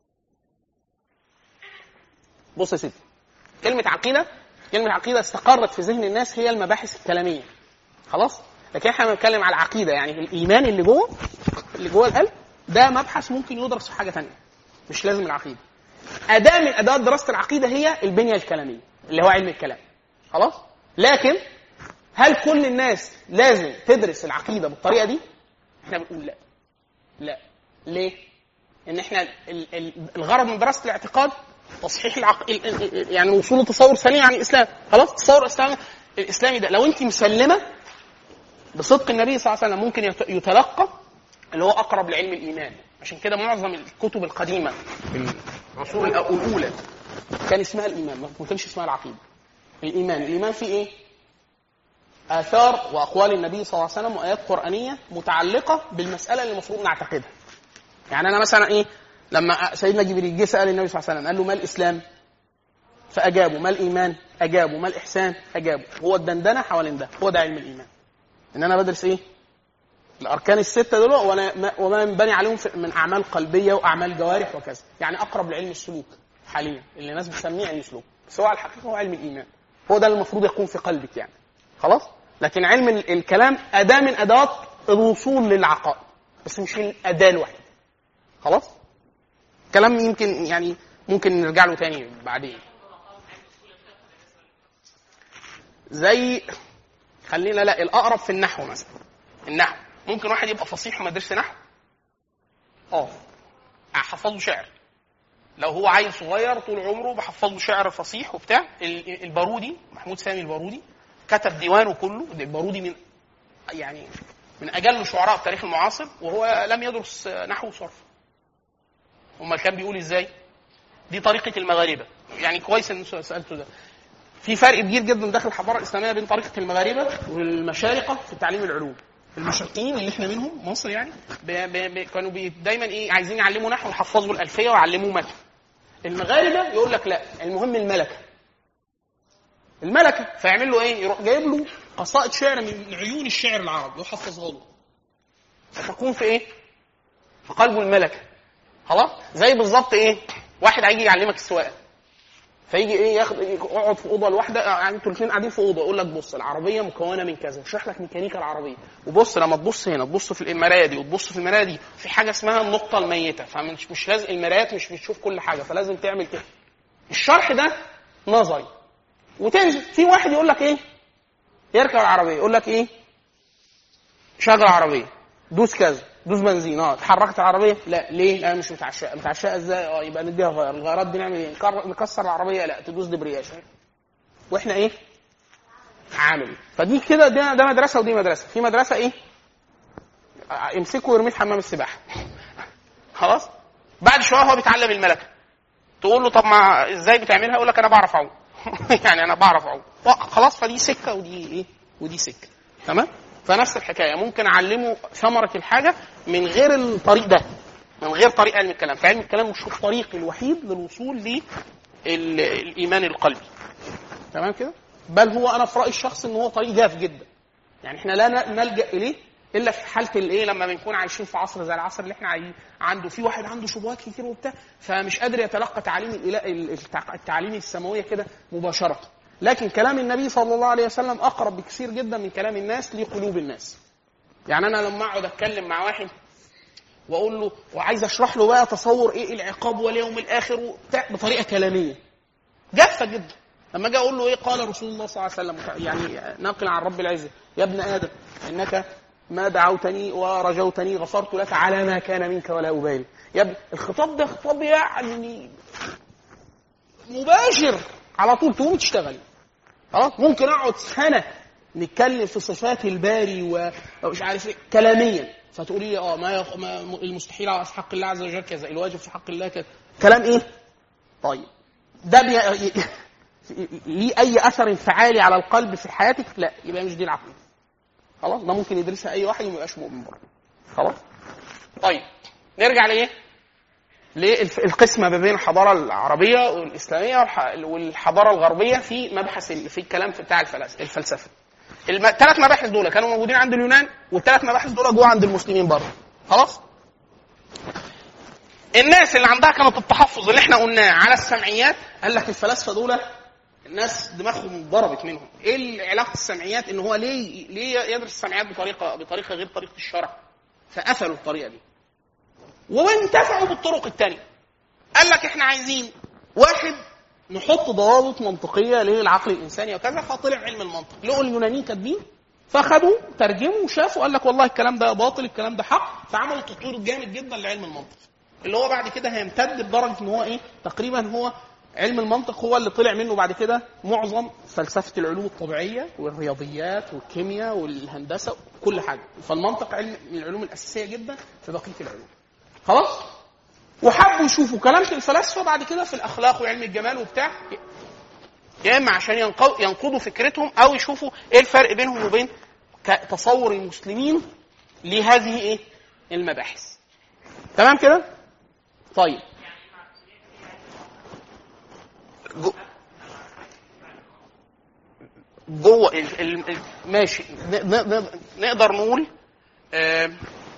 بص يا سيدي كلمه عقيده كلمه عقيده استقرت في ذهن الناس هي المباحث الكلاميه خلاص لكن احنا بنتكلم على العقيده يعني الايمان اللي جوه اللي جوه القلب ده مبحث ممكن يدرس في حاجه تانية مش لازم العقيده اداه من ادوات دراسه العقيده هي البنيه الكلاميه اللي هو علم الكلام خلاص لكن هل كل الناس لازم تدرس العقيده بالطريقه دي احنا بنقول لا لا ليه ان احنا ال- ال- الغرض من دراسه الاعتقاد تصحيح العق... ال- ال- ال- يعني وصول لتصور سليم عن الاسلام خلاص تصور الاسلام الاسلامي ده لو انت مسلمه بصدق النبي صلى الله عليه وسلم ممكن يت- يتلقى اللي هو اقرب لعلم الايمان عشان كده معظم الكتب القديمه في العصور الأ- الاولى كان اسمها الايمان ما كانش اسمها العقيده الايمان الايمان فيه ايه اثار واقوال النبي صلى الله عليه وسلم وايات قرانيه متعلقه بالمساله اللي المفروض نعتقدها يعني انا مثلا ايه لما سيدنا جبريل جه سال النبي صلى الله عليه وسلم قال له ما الاسلام فاجابه ما الايمان اجابه ما الاحسان اجابه هو الدندنه حوالين ده هو ده علم الايمان ان انا بدرس ايه الاركان السته دول وانا ما- وما ينبني عليهم في- من اعمال قلبيه واعمال جوارح وكذا يعني اقرب لعلم السلوك حاليا اللي الناس بتسميه علم السلوك بس هو على الحقيقه هو علم الايمان هو ده اللي المفروض يكون في قلبك يعني خلاص لكن علم ال- الكلام اداه من ادوات الوصول للعقائد بس مش الاداه الوحيده خلاص كلام يمكن يعني ممكن نرجع له تاني بعدين زي خلينا لا الاقرب في النحو مثلا النحو ممكن واحد يبقى فصيح وما يدرسش نحو اه احفظه شعر لو هو عيل صغير طول عمره بحفظه شعر فصيح وبتاع ال- البارودي محمود سامي البارودي كتب ديوانه كله البارودي من يعني من اجل شعراء التاريخ المعاصر وهو لم يدرس نحو وصرف امال كان بيقول ازاي دي طريقه المغاربه يعني كويس ان سالته ده في فرق كبير جدا داخل الحضاره الاسلاميه بين طريقه المغاربه والمشارقه في تعليم العلوم المشرقيين اللي احنا منهم مصر يعني بي بي بي كانوا بي دايما ايه عايزين يعلموا نحو يحفظوا الالفيه ويعلموه متن المغاربه يقول لك لا المهم الملكه الملكه فيعمل له ايه يروح جايب له قصائد شعر من عيون الشعر العربي ويحفظها له فتكون في ايه في قلبه الملكه خلاص زي بالظبط ايه واحد هيجي يعلمك السواقه فيجي ايه ياخد يقعد في اوضه لوحده يعني انتوا الاثنين قاعدين في اوضه يقول لك بص العربيه مكونه من كذا يشرح لك ميكانيكا العربيه وبص لما تبص هنا تبص في المرايه دي وتبص في المرايه دي في حاجه اسمها النقطه الميته فمش مش لازم المرايات مش بتشوف كل حاجه فلازم تعمل كده الشرح ده نظري وتنزل في واحد يقول لك ايه يركب العربيه يقول لك ايه شغل العربيه دوس كذا دوس بنزين اه اتحركت العربيه لا ليه انا مش متعشقه متعشقه ازاي اه يبقى نديها غير الغيارات دي نعمل ايه نكر- نكسر العربيه لا تدوس دبرياج واحنا ايه عامل فدي كده ده, ده مدرسه ودي مدرسه في مدرسه ايه آه، امسكه ويرميه في حمام السباحه خلاص بعد شويه هو بيتعلم الملكه تقول له طب ما ازاي بتعملها يقول لك انا بعرف اعوم يعني انا بعرف اعوم خلاص فدي سكه ودي ايه ودي سكه تمام فنفس الحكايه ممكن اعلمه ثمره الحاجه من غير الطريق ده من غير طريق علم الكلام فعلم الكلام مش الطريق الوحيد للوصول للايمان القلبي تمام كده بل هو انا في رايي الشخصي ان هو طريق جاف جدا يعني احنا لا ن- نلجا اليه الا في حاله الايه لما بنكون عايشين في عصر زي العصر اللي احنا عايزين عنده في واحد عنده شبهات كتير وبتاع فمش قادر يتلقى تعليم الإله التع- التعليم السماويه كده مباشره لكن كلام النبي صلى الله عليه وسلم اقرب بكثير جدا من كلام الناس لقلوب الناس يعني انا لما اقعد اتكلم مع واحد واقول له وعايز اشرح له بقى تصور ايه العقاب واليوم الاخر وبتاع بطريقه كلاميه جافه جدا لما اجي اقول له ايه قال رسول الله صلى الله عليه وسلم يعني ناقل عن رب العزه يا ابن ادم انك ما دعوتني ورجوتني غفرت لك على ما كان منك ولا ابالي يا ابن الخطاب ده خطاب يعني مباشر على طول تقوم تشتغل خلاص ممكن اقعد سنه نتكلم في صفات الباري و- ومش عارف ايه كلاميا فتقولي لي اه ما, يخ... ما المستحيل على حق الله عز وجل كذا الواجب في حق الله كذا كلام ايه؟ طيب ده بي... ليه اي اثر انفعالي على القلب في حياتك؟ لا يبقى مش دي العقيده. خلاص ده ممكن يدرسها اي واحد وما يبقاش مؤمن برضه. خلاص؟ طيب نرجع لايه؟ للقسمة ما بين الحضارة العربية والإسلامية والح- والحضارة الغربية في مبحث ال- في الكلام في بتاع الفلس- الفلسفة. الثلاث مباحث دول كانوا موجودين عند اليونان والثلاث مباحث دول جوه عند المسلمين برضه. خلاص؟ الناس اللي عندها كانت التحفظ اللي احنا قلناه على السمعيات قال لك الفلاسفه دول الناس دماغهم ضربت منهم ايه علاقه السمعيات ان هو ليه ليه يدرس السمعيات بطريقه بطريقه غير طريقه الشرع فقفلوا الطريقه دي وانتفعوا بالطرق الثانيه قال لك احنا عايزين واحد نحط ضوابط منطقيه للعقل الانساني وكذا فطلع علم المنطق لقوا اليونانيين كاتبين فخدوا ترجموا وشافوا قال لك والله الكلام ده باطل الكلام ده حق فعملوا تطوير جامد جدا لعلم المنطق اللي هو بعد كده هيمتد لدرجه ان هو ايه تقريبا هو علم المنطق هو اللي طلع منه بعد كده معظم فلسفه العلوم الطبيعيه والرياضيات والكيمياء والهندسه كل حاجه فالمنطق علم من العلوم الاساسيه جدا في بقيه العلوم خلاص وحبوا يشوفوا كلام في الفلاسفه بعد كده في الاخلاق وعلم الجمال وبتاع يا اما عشان ينقض- ينقضوا فكرتهم او يشوفوا ايه الفرق بينهم وبين ك- تصور المسلمين لهذه ايه المباحث تمام كده طيب جو- جوه ال- ال- ال- ماشي ن- ن- ن- نقدر نقول آه،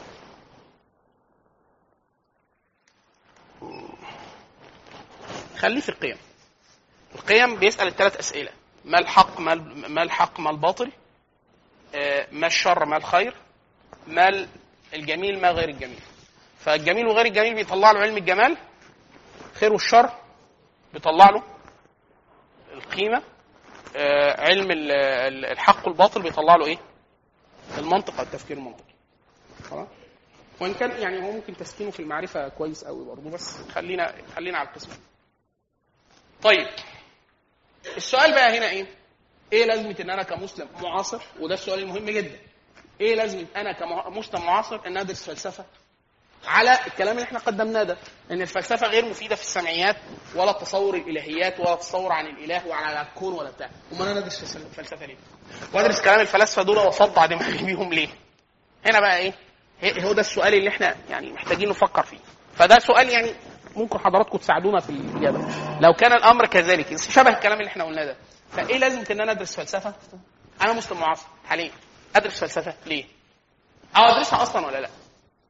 خليه في القيم القيم بيسأل الثلاث أسئلة ما الحق ما ال- ما الحق ما الباطل آه، ما الشر ما الخير ما ال- الجميل ما غير الجميل فالجميل وغير الجميل بيطلع له علم الجمال خير والشر بيطلع له القيمة آه، علم ال- ال- الحق والباطل بيطلع له ايه المنطق او التفكير المنطقي خلاص وان كان يعني هو ممكن تسكينه في المعرفه كويس قوي برضه بس خلينا خلينا على القسم طيب السؤال بقى هنا ايه ايه لازمه ان انا كمسلم معاصر وده السؤال المهم جدا ايه لازمه انا كمسلم معاصر ان ادرس فلسفه على الكلام اللي احنا قدمناه ده ان الفلسفه غير مفيده في السمعيات ولا تصور الالهيات ولا تصور عن الاله وعلى الكون ولا بتاع امال انا ادرس فلسفه ليه وادرس كلام الفلاسفه دول واصدع دماغي بيهم ليه هنا بقى ايه هو ده السؤال اللي احنا يعني محتاجين نفكر فيه فده سؤال يعني ممكن حضراتكم تساعدونا في الاجابه لو كان الامر كذلك شبه الكلام اللي احنا قلناه ده فايه لازم ان انا ادرس فلسفه انا مسلم معاصر حاليا ادرس فلسفه ليه او ادرسها اصلا ولا لا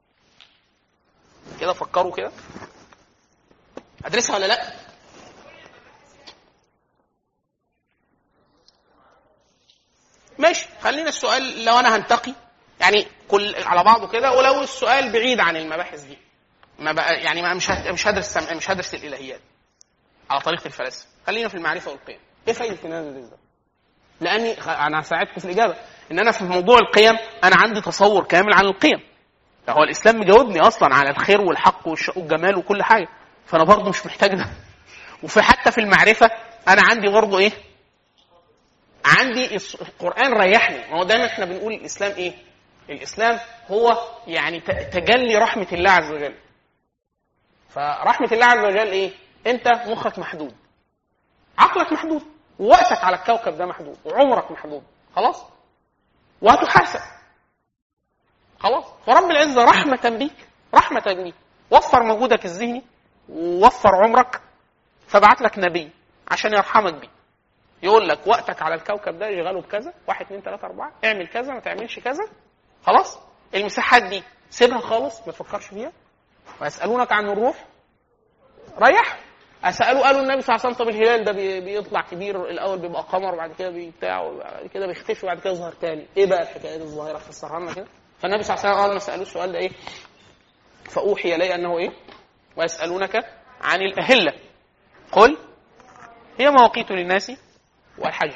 كده فكروا كده ادرسها ولا لا ماشي خلينا السؤال لو انا هنتقي يعني كل على بعضه كده ولو السؤال بعيد عن المباحث دي ما بقى يعني ما مش مش هدرس مش هدرس الالهيات على طريقه الفلاسفه خلينا في المعرفه والقيم ايه فايده ان انا ادرس ده لاني انا هساعدكم في الاجابه ان انا في موضوع القيم انا عندي تصور كامل عن القيم هو الاسلام مجاوبني اصلا على الخير والحق والجمال وكل حاجه فانا برضه مش محتاج ده وفي حتى في المعرفه انا عندي برضه ايه عندي القران ريحني ما هو دايما احنا بنقول الاسلام ايه الاسلام هو يعني تجلي رحمه الله عز وجل فرحمه الله عز وجل ايه انت مخك محدود عقلك محدود ووقتك على الكوكب ده محدود وعمرك محدود خلاص وهتحاسب خلاص فرب العزه رحمه بيك رحمه بيك وفر مجهودك الذهني ووفر عمرك فبعت لك نبي عشان يرحمك بيه يقول لك وقتك على الكوكب ده يشغله بكذا واحد اثنين ثلاثة أربعة اعمل كذا ما تعملش كذا خلاص المساحات دي سيبها خالص ما تفكرش فيها ويسألونك عن الروح ريح سالوا قالوا النبي صلى الله عليه وسلم طب الهلال ده بيطلع كبير الاول بيبقى قمر وبعد كده بتاع وبعد كده بيختفي وبعد كده يظهر تاني ايه بقى الحكايه دي الظاهره فسرها لنا كده فالنبي صلى الله عليه وسلم اول ما سالوه السؤال ده ايه فاوحي الي انه ايه ويسالونك عن الاهله قل هي مواقيت للناس والحج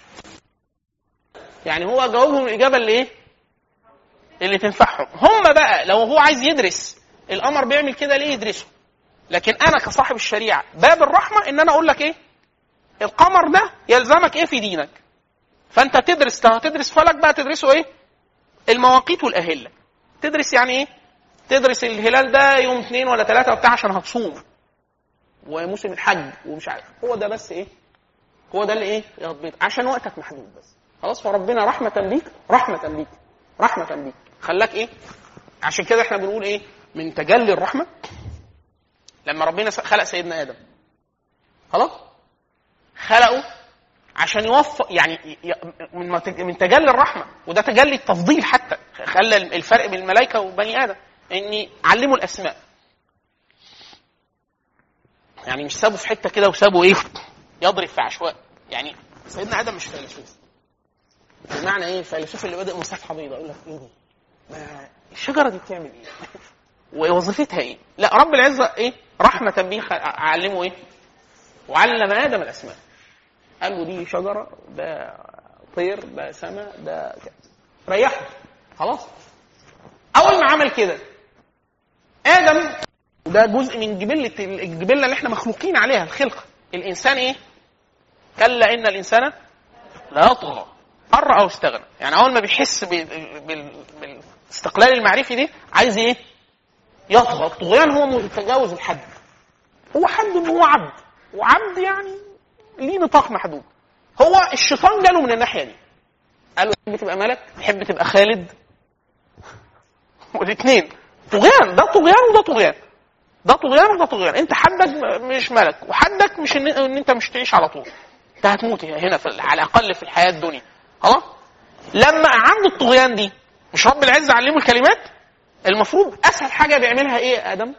يعني هو جاوبهم الاجابه اللي ايه اللي تنفعهم هم بقى لو هو عايز يدرس القمر بيعمل كده ليه يدرسه لكن انا كصاحب الشريعه باب الرحمه ان انا اقول لك ايه القمر ده يلزمك ايه في دينك فانت تدرس لو هتدرس فلك بقى تدرسه ايه المواقيت والاهله تدرس يعني ايه تدرس الهلال ده يوم اثنين ولا ثلاثه وبتاع عشان هتصوم وموسم الحج ومش عارف هو ده بس ايه هو ده اللي ايه يضبط عشان وقتك محدود بس خلاص فربنا رحمه بيك رحمه بيك رحمه بيك خلاك ايه عشان كده احنا بنقول ايه من تجلي الرحمه لما ربنا خلق سيدنا ادم خلاص خلقه عشان يوفق يعني من تجلي الرحمه وده تجلي التفضيل حتى خلى الفرق بين الملائكه وبني ادم اني علموا الاسماء يعني مش سابوا في حته كده وسابوا ايه يضرب في عشواء يعني سيدنا ادم مش فيلسوف بمعنى ايه الفيلسوف اللي بادئ مسافحه بيضاء يقول لك ايه دي الشجره دي بتعمل ايه ووظيفتها ايه لا رب العزه ايه رحمه به علمه ايه وعلم ادم الاسماء قال له دي شجره ده طير ده سماء ده ريحه خلاص اول ما عمل كده ادم ده جزء من جبله الجبله اللي احنا مخلوقين عليها الخلقه الانسان ايه كلا ان الانسان لا يطغى قر او استغنى يعني اول ما بيحس بالاستقلال المعرفي دي عايز ايه يطغى الطغيان هو تجاوز الحد هو حد ان هو عبد وعبد يعني ليه نطاق محدود هو الشيطان جاله من الناحيه دي قال له تحب تبقى ملك تحب تبقى خالد والاثنين طغيان ده طغيان وده طغيان ده طغيان وده طغيان انت حدك مش ملك وحدك مش ان, إن انت مش تعيش على طول انت هتموت هنا في على الاقل في الحياه الدنيا خلاص لما عنده الطغيان دي مش رب العزه علمه الكلمات المفروض اسهل حاجه بيعملها ايه يا ادم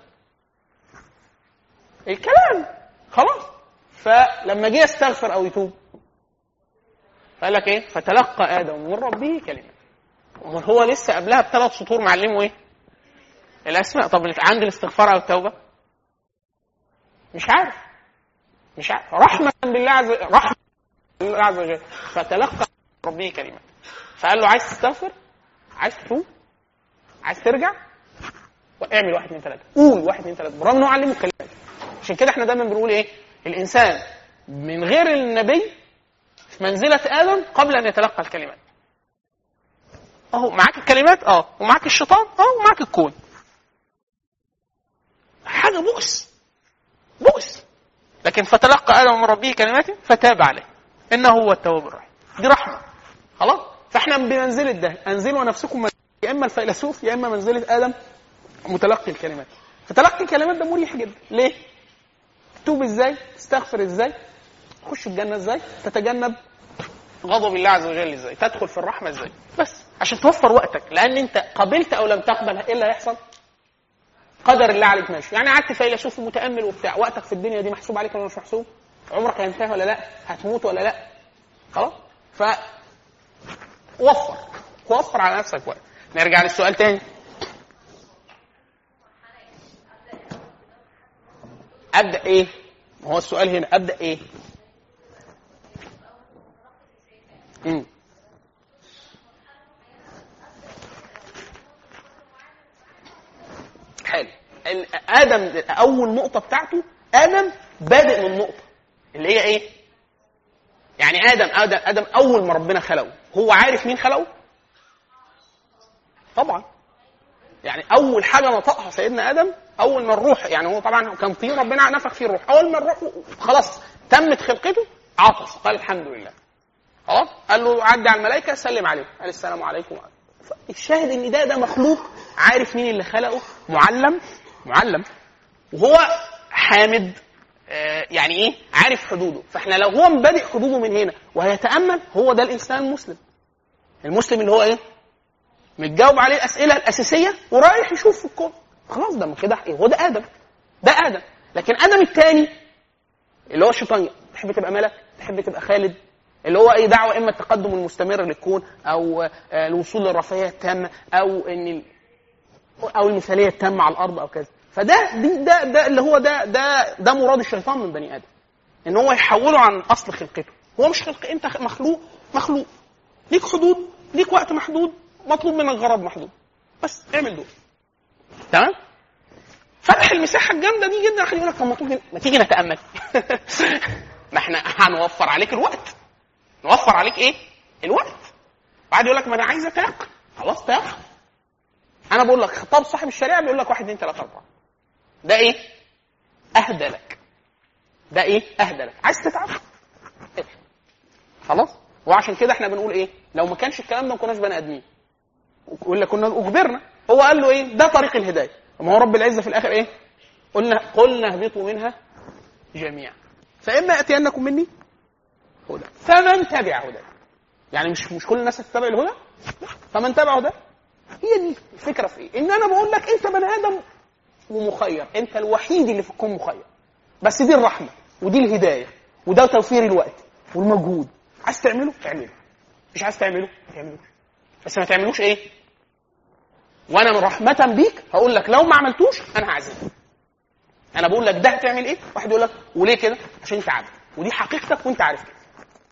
الكلام خلاص فلما جه يستغفر او يتوب قال لك ايه فتلقى ادم من ربه كلمه امال هو لسه قبلها بثلاث سطور معلمه ايه الاسماء طب عند الاستغفار او التوبه مش عارف مش عارف رحمه بالله عز وجل رحمه بالله عز وجل فتلقى ربه كلمه فقال له عايز تستغفر عايز تتوب عايز ترجع اعمل واحد اثنين ثلاثه قول واحد اثنين ثلاثه برغم ان هو علمه الكلمات عشان كده احنا دايما بنقول ايه الانسان من غير النبي منزله ادم قبل ان يتلقى الكلمات اهو معاك الكلمات اه ومعاك الشيطان اه ومعاك الكون حاجه بؤس بؤس لكن فتلقى ادم من ربه كلمات فتاب عليه انه هو التواب الرحيم دي رحمه خلاص فاحنا بمنزله ده انزلوا نفسكم من يا اما الفيلسوف يا اما منزله ادم متلقي الكلمات فتلقي الكلمات ده مريح جدا ليه؟ تتوب ازاي؟ تستغفر ازاي؟ تخش الجنه ازاي؟ تتجنب غضب الله عز وجل ازاي؟ تدخل في الرحمه ازاي؟ بس عشان توفر وقتك لان انت قبلت او لم تقبل ايه اللي هيحصل؟ قدر الله عليك ماشي يعني قعدت فيلسوف ومتامل وبتاع وقتك في الدنيا دي محسوب عليك ولا مش محسوب؟ عمرك هينتهي ولا لا؟ هتموت ولا لا؟ خلاص؟ ف وفر وفر على نفسك وقت نرجع للسؤال تاني ابدا ايه؟ ما هو السؤال هنا ابدا ايه؟ امم حلو ال- ادم اول نقطه بتاعته ادم بادئ من نقطه اللي هي ايه؟ يعني ادم ادم ادم اول ما ربنا خلقه هو عارف مين خلقه؟ طبعا يعني اول حاجه نطقها سيدنا ادم اول ما الروح يعني هو طبعا كان طين ربنا نفخ فيه الروح اول ما الروح خلاص تمت خلقته عطس قال الحمد لله خلاص قال له عدي على الملائكه سلم عليهم قال السلام عليكم الشاهد ان ده ده مخلوق عارف مين اللي خلقه معلم معلم وهو حامد آه، يعني ايه عارف حدوده فاحنا لو هو مبادئ حدوده من هنا وهيتامل هو ده الانسان المسلم المسلم اللي هو ايه متجاوب عليه الاسئله الاساسيه ورايح يشوف في الكون خلاص ده من كده ايه هو ده ادم ده ادم لكن ادم الثاني اللي هو الشيطان تحب تبقى ملك تحب تبقى خالد اللي هو ايه دعوه اما التقدم المستمر للكون او آه، الوصول للرفاهيه التامه او ان ال- او المثاليه التامه على الارض او كذا فده دي ده ده اللي هو ده ده ده مراد الشيطان من بني ادم ان هو يحوله عن اصل خلقته هو مش خلق انت مخلوق مخلوق ليك حدود ليك وقت محدود مطلوب منك غرض محدود بس اعمل دول تمام فتح المساحه الجامده دي جدا عشان يقول لك طب ما تيجي ما تيجي نتامل ما احنا هنوفر عليك الوقت نوفر عليك ايه الوقت بعد يقول لك ما انا عايز اتيقن خلاص تيقن انا بقول لك خطاب صاحب الشريعه بيقول لك واحد اثنين ثلاثه اربعه ده ايه اهدى لك ده ايه اهدى لك عايز تتعب افهم. خلاص وعشان كده احنا بنقول ايه لو ما كانش الكلام ده ما كناش بني ادمين ولا كنا اجبرنا هو قال له ايه ده طريق الهدايه ما هو رب العزه في الاخر ايه قلنا قلنا اهبطوا منها جميعا فاما ياتينكم مني هدى فمن تبع هدى يعني مش مش كل الناس تتبع الهدى لا. فمن تبع هدى هي دي الفكره في ايه ان انا بقول لك انت بني ادم ومخير انت الوحيد اللي في الكون مخير بس دي الرحمه ودي الهدايه وده توفير الوقت والمجهود عايز تعمله اعمله مش عايز تعمله ما تعملوش بس ما تعملوش ايه وانا من رحمه بيك هقول لك لو ما عملتوش انا هعذبك انا بقول لك ده هتعمل ايه واحد يقول لك وليه كده عشان انت عارف ودي حقيقتك وانت عارف كده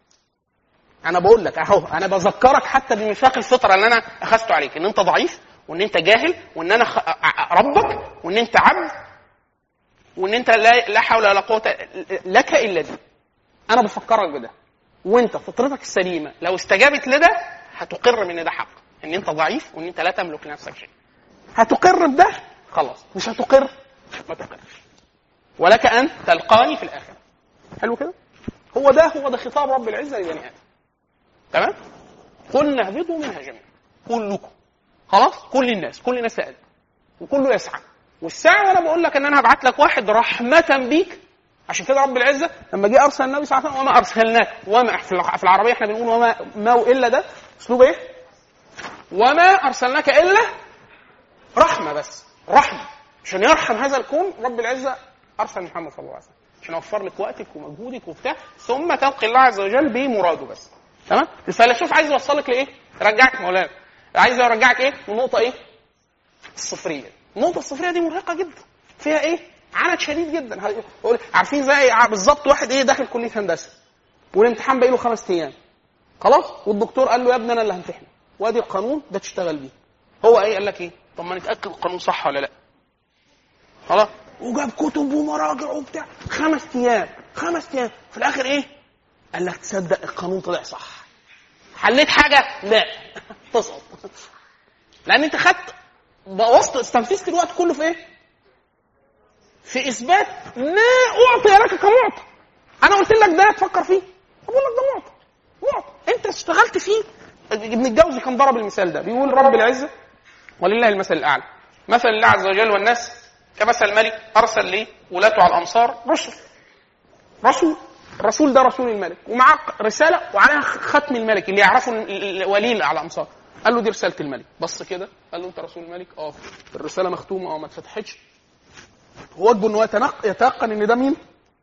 انا بقول لك اهو انا بذكرك حتى بميثاق الفطره اللي انا اخذته عليك ان انت ضعيف وان انت جاهل وان انا خ... ع- ربك وان انت عبد وان انت لا, لا حول ولا قوه لك الا دي انا بفكرك بده وانت فطرتك السليمه لو استجابت لده هتقر من ان ده حق ان انت ضعيف وان انت لا تملك لنفسك شيء هتقر بده خلاص مش هتقر ما تقرش ولك ان تلقاني في الاخره حلو كده هو ده هو ده خطاب رب العزه لبني ادم تمام قلنا اهبطوا منها جميعا كلكم خلاص كل الناس كل الناس سأل وكله يسعى والسعي وانا بقول لك ان انا هبعت لك واحد رحمه بيك عشان كده رب العزه لما جه ارسل النبي صلى الله عليه وسلم وما ارسلناك وما في الع- في العربيه احنا بنقول وما ما الا ده اسلوب ايه؟ وما ارسلناك الا رحمه بس رحمه عشان يرحم هذا الكون رب العزه ارسل محمد صلى الله عليه وسلم عشان يوفر لك وقتك ومجهودك وبتاع ثم تلقي الله عز وجل بمراده بس تمام الفيلسوف عايز يوصلك لايه؟ يرجعك مولانا عايز يرجعك ايه؟ لنقطه ايه؟ الصفريه النقطه الصفريه دي مرهقه جدا فيها ايه؟ عند شديد جدا هيقول- عارفين زي ع- بالظبط واحد ايه داخل كليه هندسه والامتحان باقي له خمس ايام خلاص والدكتور قال له يا ابني انا اللي همتحنك وادي القانون ده تشتغل بيه هو ايه قال لك ايه طب ما نتاكد القانون صح ولا لا خلاص وجاب كتب ومراجع وبتاع خمس ايام خمس ايام في الاخر ايه قال لك تصدق القانون طلع صح حليت حاجه لا تسقط لان انت خدت بوظت استنفذت الوقت كله في ايه؟ في اثبات ما اعطي لك كمعطى انا قلت لك ده تفكر فيه بقول لك ده معطى معطى انت اشتغلت فيه ابن الجوزي كان ضرب المثال ده بيقول رب العزه ولله المثل الاعلى مثل الله عز وجل والناس كمثل ملك ارسل ليه ولاته على الامصار رسل رسول الرسول ده رسول الملك ومعاه رساله وعليها ختم الملك اللي يعرفه الولي على الامصار قال له دي رساله الملك بص كده قال له انت رسول الملك اه الرساله مختومه اه ما اتفتحتش واجبه ان هو يتنق- يتيقن ان ده مين؟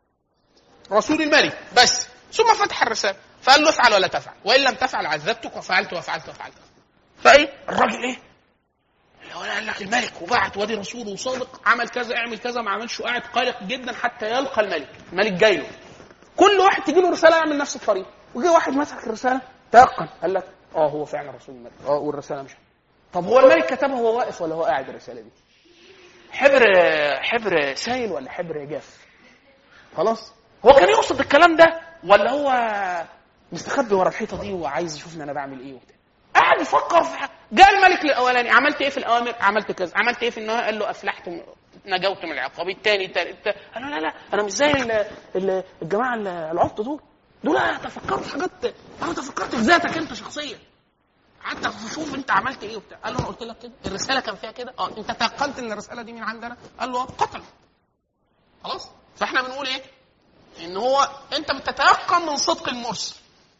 رسول الملك بس ثم فتح الرساله فقال له افعل ولا تفعل وان لم تفعل عذبتك وفعلت وفعلت وفعلت فايه الراجل ايه؟ لو انا قال لك الملك وبعت وادي رسول وصادق عمل كذا اعمل كذا ما عملش وقاعد قلق جدا حتى يلقى الملك الملك جاي له كل واحد تجي له رساله يعمل نفس الطريقه وجه واحد مسك الرساله تيقن قال لك اه هو فعلا رسول الملك اه والرساله مش طب هو الملك كتبها وهو واقف ولا هو قاعد الرساله دي حبر حبر سايل ولا حبر جاف خلاص هو كان يقصد الكلام ده ولا هو مستخبي ورا الحيطه دي وعايز يشوف ان انا بعمل ايه وبتاع قاعد يفكر في حاجه جاء الملك الاولاني عملت ايه في الاوامر عملت كذا عملت ايه في النهايه قال له افلحتم نجوت من العقاب الثاني الثالث قال له لا لا انا مش زي ال- ال- الجماعه ال- العبط دول دول تفكروا في حاجات انا تفكرت في ذاتك انت شخصيا حتى شوف انت عملت ايه وبتاع قال له انا قلت لك كده الرساله كان فيها كده اه انت تيقنت ان الرساله دي من عندنا قال له اه قتل خلاص فاحنا بنقول ايه ان هو انت بتتيقن من صدق المرسل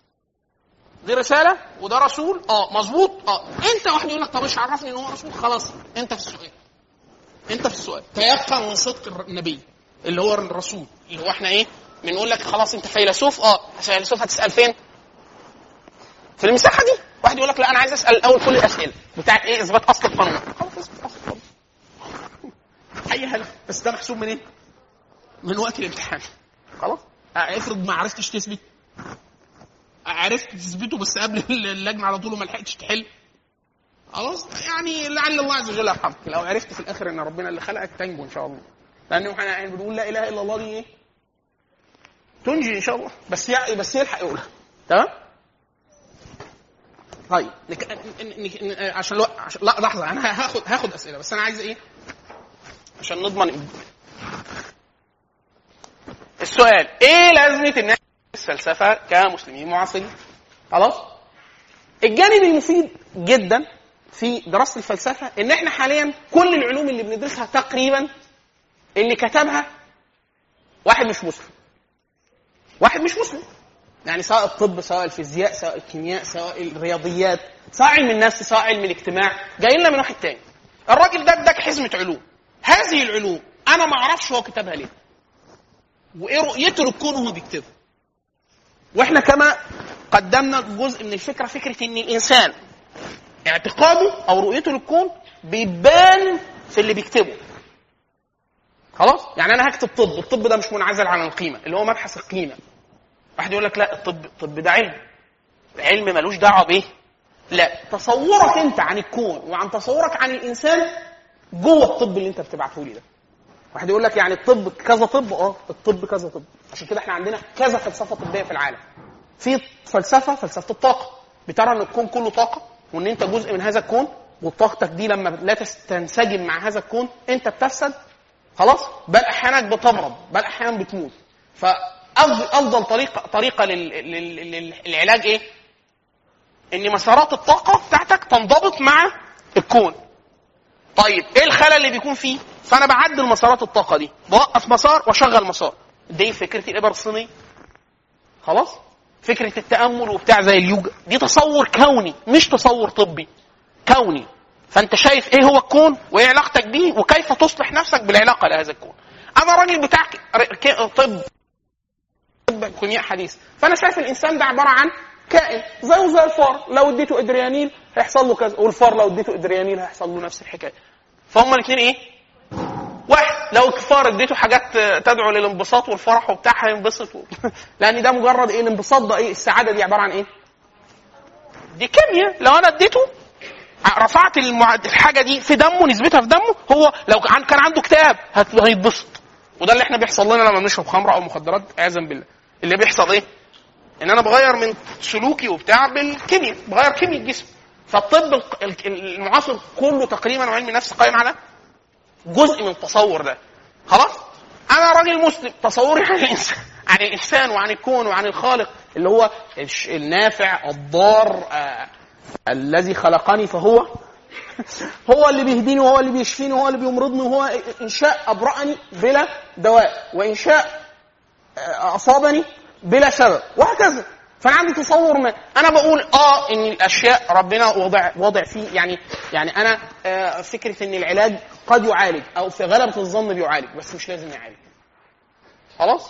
دي رساله وده رسول اه مظبوط اه انت واحد يقول لك طب ايش عرفني ان هو رسول خلاص انت في السؤال انت في السؤال تيقن من صدق النبي اللي هو الرسول اللي هو احنا ايه بنقول لك خلاص انت فيلسوف اه فيلسوف هتسال فين في المساحه دي واحد يقول لك لا انا عايز اسال الاول كل الاسئله بتاعت ايه اثبات اصل القانون خلاص اثبت اصل القانون اي هدف بس ده محسوب منين من وقت الامتحان خلاص اه، افرض ما عرفتش تثبت عرفت تثبته بس قبل اللجنه على طول وما لحقتش تحل خلاص يعني لعل الله عز وجل يرحمك لو عرفت في الاخر ان ربنا اللي خلقك تنجو ان شاء الله لان احنا يعني بنقول لا اله الا الله دي ايه تنجي ان شاء الله بس يع- بس يلحق يقولها تمام طيب نك... ن... ن... ن... عشان الوقت عشان لا لحظه انا هاخد هاخد اسئله بس انا عايز ايه عشان نضمن السؤال ايه لازمه الناس الفلسفه كمسلمين معاصرين خلاص الجانب المفيد جدا في دراسه الفلسفه ان احنا حاليا كل العلوم اللي بندرسها تقريبا اللي كتبها واحد مش مسلم واحد مش مسلم يعني سواء الطب سواء الفيزياء سواء الكيمياء سواء الرياضيات سواء علم النفس سواء علم الاجتماع جاي لنا من واحد تاني الراجل ده اداك حزمه علوم هذه العلوم انا ما اعرفش هو كتبها ليه وايه رؤيته للكون وهو بيكتبها واحنا كما قدمنا جزء من الفكره فكره ان الانسان اعتقاده او رؤيته للكون بيبان في اللي بيكتبه خلاص يعني انا هكتب طب الطب ده مش منعزل عن القيمه اللي هو مبحث القيمه واحد يقول لك لا الطب الطب ده علم علم ملوش دعوه بايه لا تصورك انت عن الكون وعن تصورك عن الانسان جوه الطب اللي انت بتبعته لي ده واحد يقول لك يعني الطب كذا طب اه الطب كذا طب عشان كده احنا عندنا كذا فلسفه طبيه في العالم في فلسفه فلسفه الطاقه بترى ان الكون كله طاقه وان انت جزء من هذا الكون وطاقتك دي لما لا تس- تنسجم مع هذا الكون انت بتفسد خلاص بل احيانا بتمرض بل احيانا بتموت فافضل افضل طريقه طريقه لل- لل- لل- للعلاج ايه؟ ان مسارات الطاقه بتاعتك تنضبط مع الكون طيب ايه الخلل اللي بيكون فيه؟ فانا بعدل مسارات الطاقه دي بوقف مسار واشغل مسار دي فكره الابر الصينيه خلاص فكره التامل وبتاع زي اليوجا دي تصور كوني مش تصور طبي كوني فانت شايف ايه هو الكون وايه علاقتك بيه وكيف تصلح نفسك بالعلاقه لهذا الكون انا راجل بتاع ك- ك- طب طب كيمياء حديث فانا شايف الانسان ده عباره عن كائن زيه زي الفار لو اديته ادريانيل هيحصل له كذا والفار لو اديته ادريانيل هيحصل له نفس الحكايه فهم الاثنين ايه واحد لو الفار اديته حاجات تدعو للانبساط والفرح وبتاع هينبسط و... لان ده مجرد ايه الانبساط ده ايه السعاده دي عباره عن ايه دي كيمياء لو انا اديته رفعت المعد... الحاجه دي في دمه نسبتها في دمه هو لو كان كان عنده اكتئاب هت- هيتبسط وده اللي احنا بيحصل لنا لما بنشرب خمره او مخدرات عياذا بالله اللي بيحصل ايه ان انا بغير من سلوكي وبتاع بالكيمياء بغير كيمياء الجسم فالطب الق- ال- المعاصر كله تقريبا وعلم النفس قائم على جزء من التصور ده خلاص انا راجل مسلم تصوري عن الانسان عن الانسان وعن الكون وعن الخالق اللي هو الش- النافع الضار آه الذي خلقني فهو هو اللي بيهديني وهو اللي بيشفيني وهو اللي بيمرضني وهو ان شاء ابرأني بلا دواء وان شاء آه، اصابني بلا سبب وهكذا فانا عندي تصور ما انا بقول اه ان الاشياء ربنا وضع وضع فيه يعني يعني انا آه فكره ان العلاج قد يعالج او في غلبه الظن بيعالج بس مش لازم يعالج خلاص